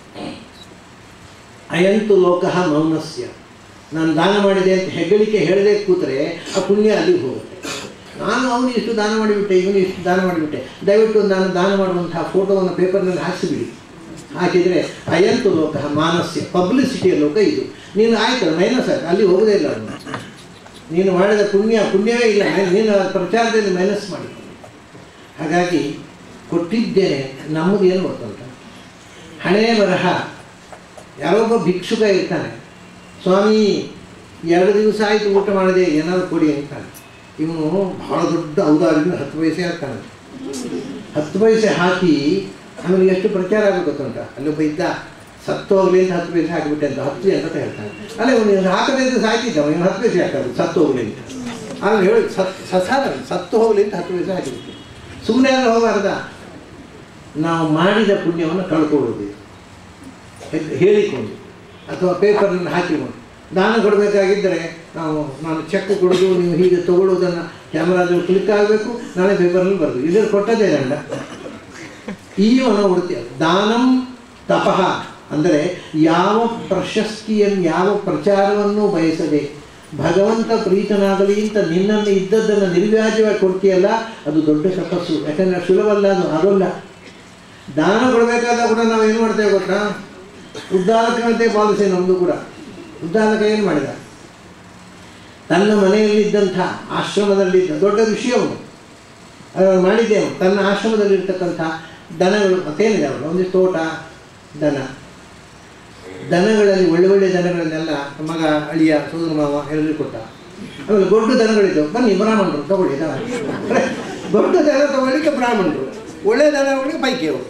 ಅಯಂತು ಲೋಕ ಮೌನಸ್ಯ ನಾನು ದಾನ ಮಾಡಿದೆ ಅಂತ ಹೆಗ್ಗಳಿಕೆ ಹೇಳದೆ ಕೂತರೆ ಆ ಪುಣ್ಯ ಅಲ್ಲಿಗೆ ಹೋಗುತ್ತೆ ನಾನು ಅವನು ಇಷ್ಟು ದಾನ ಮಾಡಿಬಿಟ್ಟೆ ಇವನು ಇಷ್ಟು ದಾನ ಮಾಡಿಬಿಟ್ಟೆ ದಯವಿಟ್ಟು ನಾನು ದಾನ ಮಾಡುವಂತಹ ಫೋಟೋವನ್ನು ಪೇಪರ್ನಲ್ಲಿ ಹಾಕಿಸಿಬಿಡಿ ಹಾಕಿದರೆ ಅಯಂತು ಲೋಕ ಮಾನಸ್ಯ ಪಬ್ಲಿಸಿಟಿಯ ಲೋಕ ಇದು ನೀನು ಆಯ್ತು ಮೈನಸ್ ಆಯ್ತು ಅಲ್ಲಿ ಹೋಗೋದೇ ಇಲ್ಲ ಅವನು ನೀನು ಮಾಡಿದ ಪುಣ್ಯ ಪುಣ್ಯವೇ ಇಲ್ಲ ನೀನು ಪ್ರಚಾರದಲ್ಲಿ ಮೈನಸ್ ಮಾಡಿ ಹಾಗಾಗಿ ಕೊಟ್ಟಿದ್ದೇನೆ ನಮ್ಮದು ಏನು ಗೊತ್ತುಂಟ ಹಣೆ ಬರಹ ಯಾರೊಬ್ಬ ಭಿಕ್ಷುಕ ಇರ್ತಾನೆ ಸ್ವಾಮಿ ಎರಡು ದಿವಸ ಆಯಿತು ಊಟ ಮಾಡಿದೆ ಏನಾದ್ರು ಕೊಡಿ ಅಂತಾನೆ ಇವನು ಭಾಳ ದೊಡ್ಡ ಔದಾರ್ಯದಿಂದ ಹತ್ತು ಪೈಸೆ ಹಾಕ್ತಾನೆ ಹತ್ತು ಪೈಸೆ ಹಾಕಿ ಆಮೇಲೆ ಎಷ್ಟು ಪ್ರಚಾರ ಆಗಬೇಕು ಗೊತ್ತುಂಟ ಅಲ್ಲೊಬ್ಬ ಇದ್ದ ಸತ್ತು ಹೋಗ್ಲಿ ಅಂತ ಹತ್ತು ಪೈಸೆ ಹಾಕಿಬಿಟ್ಟೆ ಅಂತ ಹತ್ತು ಅಂತ ಹೇಳ್ತಾನೆ ಅಲ್ಲ ಇವನು ಹಾಕದೇ ಇದ್ದು ಸಾಕಿದ್ದವ ಇವನು ಹತ್ತು ಪೈಸೆ ಹಾಕೋದು ಸತ್ತು ಹೋಗ್ಲಿ ಅಂತ ಆಮೇಲೆ ಹೇಳಿ ಸತ್ ಸಸಾರ ಸತ್ತು ಹೋಗ್ಲಿ ಅಂತ ಹತ್ತು ಪೈಸೆ ಹಾಕಿಬಿಟ್ಟು ಸುಮ್ಮನೆ ಆದರೆ ಹೋಗಬಾರ್ದ ನಾವು ಮಾಡಿದ ಪುಣ್ಯವನ್ನು ಕಳ್ಕೊಳ್ಳೋದು ಹೇಳಿಕೊಂಡು ಅಥವಾ ಪೇಪರ್ನಲ್ಲಿ ಹಾಕಿಕೊಂಡು ದಾನ ಕೊಡಬೇಕಾಗಿದ್ದರೆ ನಾವು ನಾನು ಚೆಕ್ ಕೊಡೋದು ನೀವು ಹೀಗೆ ತಗೊಳ್ಳೋದನ್ನು ಕ್ಯಾಮ್ರಾದಲ್ಲಿ ಕ್ಲಿಕ್ ಆಗಬೇಕು ನಾಳೆ ಪೇಪರ್ನಲ್ಲಿ ಬರೋದು ಇದನ್ನು ಕೊಟ್ಟದೇ ದಂಡ ಈ ಮನೋವೃತ್ತಿ ದಾನಂ ತಪಃ ಅಂದರೆ ಯಾವ ಪ್ರಶಸ್ತಿಯನ್ನು ಯಾವ ಪ್ರಚಾರವನ್ನು ಬಯಸದೆ ಭಗವಂತ ಪ್ರೀತನಾಗಲಿ ಅಂತ ನಿನ್ನನ್ನು ಇದ್ದದ್ದನ್ನು ನಿರ್ವ್ಯಾಜವಾಗಿ ಕೊಡ್ತೀಯಲ್ಲ ಅದು ದೊಡ್ಡ ತಪಸ್ಸು ಯಾಕಂದರೆ ಸುಲಭ ಅಲ್ಲ ಅದು ಆಗೋಲ್ಲ ದಾನ ಕೊಡಬೇಕಾದ ಕೂಡ ನಾವು ಏನು ಮಾಡ್ತೇವೆ ಗೊತ್ತಾ ಉದ್ದಾಲಕನಂತೆ ಪಾಲಿಸಿ ನಮ್ಮದು ಕೂಡ ಉದ್ದಾಲಕ ಏನು ಮಾಡಿದ ತನ್ನ ಮನೆಯಲ್ಲಿದ್ದಂಥ ಆಶ್ರಮದಲ್ಲಿದ್ದ ದೊಡ್ಡ ವಿಷಯವನು ಅದನ್ನು ಮಾಡಿದ್ದೇವೆ ತನ್ನ ಆಶ್ರಮದಲ್ಲಿರ್ತಕ್ಕಂಥ ದನಗಳು ಮತ್ತೇನಿದಾವಲ್ಲ ಒಂದಿಷ್ಟು ತೋಟ ದನ ದನಗಳಲ್ಲಿ ಒಳ್ಳೆ ಒಳ್ಳೆ ದನಗಳನ್ನೆಲ್ಲ ಮಗ ಅಳಿಯ ಸೋದರ ಮಾವ ಎಲ್ಲರಿಗೂ ಕೊಟ್ಟ ಆಮೇಲೆ ದೊಡ್ಡ ದನಗಳಿದ್ದು ಬನ್ನಿ ಬ್ರಾಹ್ಮಣರು ತಗೊಳ್ಳಿ ದನ ದೊಡ್ಡ ದನ ತಗೊಳ್ಳಿಕ್ಕೆ ಬ್ರಾಹ್ಮಣರು ಒಳ್ಳೆ ದನ ತಗೊಳ್ಳಿಕ್ಕೆ ಬೈಕಿಯವರು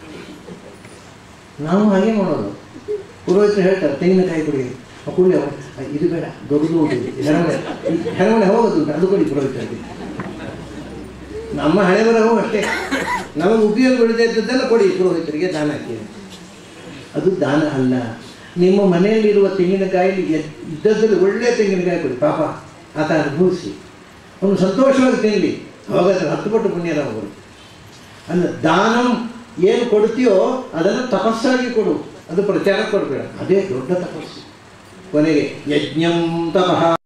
ನಾವು ಹಾಗೆ ಮಾಡೋದು ಪುರೋಹಿತರು ಹೇಳ್ತಾರೆ ತೆಂಗಿನಕಾಯಿ ಕೊಡಿ ಆ ಕೂಡಲೇ ಅವ್ರು, "ಆ, ಇದು ಬೇಡ ದೊಡ್ಡದು ಉಂಟು ಹೆರಮಣೆ ಹೆರಮಣೆ ಹೋಗೋದುಂಟು ಅದು ಕೊಡಿ ಪುರೋಹಿತರಿಗೆ ನಮ್ಮ ಹಣೆ ಬರಹವು ಅಷ್ಟೇ ನಮಗೆ ಉಪಯೋಗ ಬೀಳದೇ ಇದ್ದದ್ದೆಲ್ಲ ಕೊಡಿ ಪುರೋಹಿತರಿಗೆ ದಾನ ಹಾಕಿದೆ ಅದು ದಾನ ಅಲ್ಲ ನಿಮ್ಮ ಮನೆಯಲ್ಲಿರುವ ತೆಂಗಿನಕಾಯಲ್ಲಿ ಎದ್- ಇದ್ದದ್ದಲ್ಲಿ ಒಳ್ಳೆಯ ತೆಂಗಿನಕಾಯಿ ಕೊಡಿ ಪಾಪ ಆತ ಅನುಭವಿಸಿ ಅವನು ಸಂತೋಷವಾಗಿ ತಿನ್ನಲಿ ಅವಾಗ ಅದರ ಹತ್ತು ಪಟ್ಟು ಪುಣ್ಯ ನಮಗಳು ಅಲ್ಲ ದಾನಂ ಏನು ಕೊಡ್ತೀಯೋ ಅದನ್ನು ತಪಸ್ಸಾಗಿ ಕೊಡು ಅದು ಪ್ರಚಾರ ಕೊಡಬೇಡ ಅದೇ ದೊಡ್ಡ ತಪಸ್ಸು ಕೊನೆಗೆ ಯಜ್ಞಂ ತಪಃ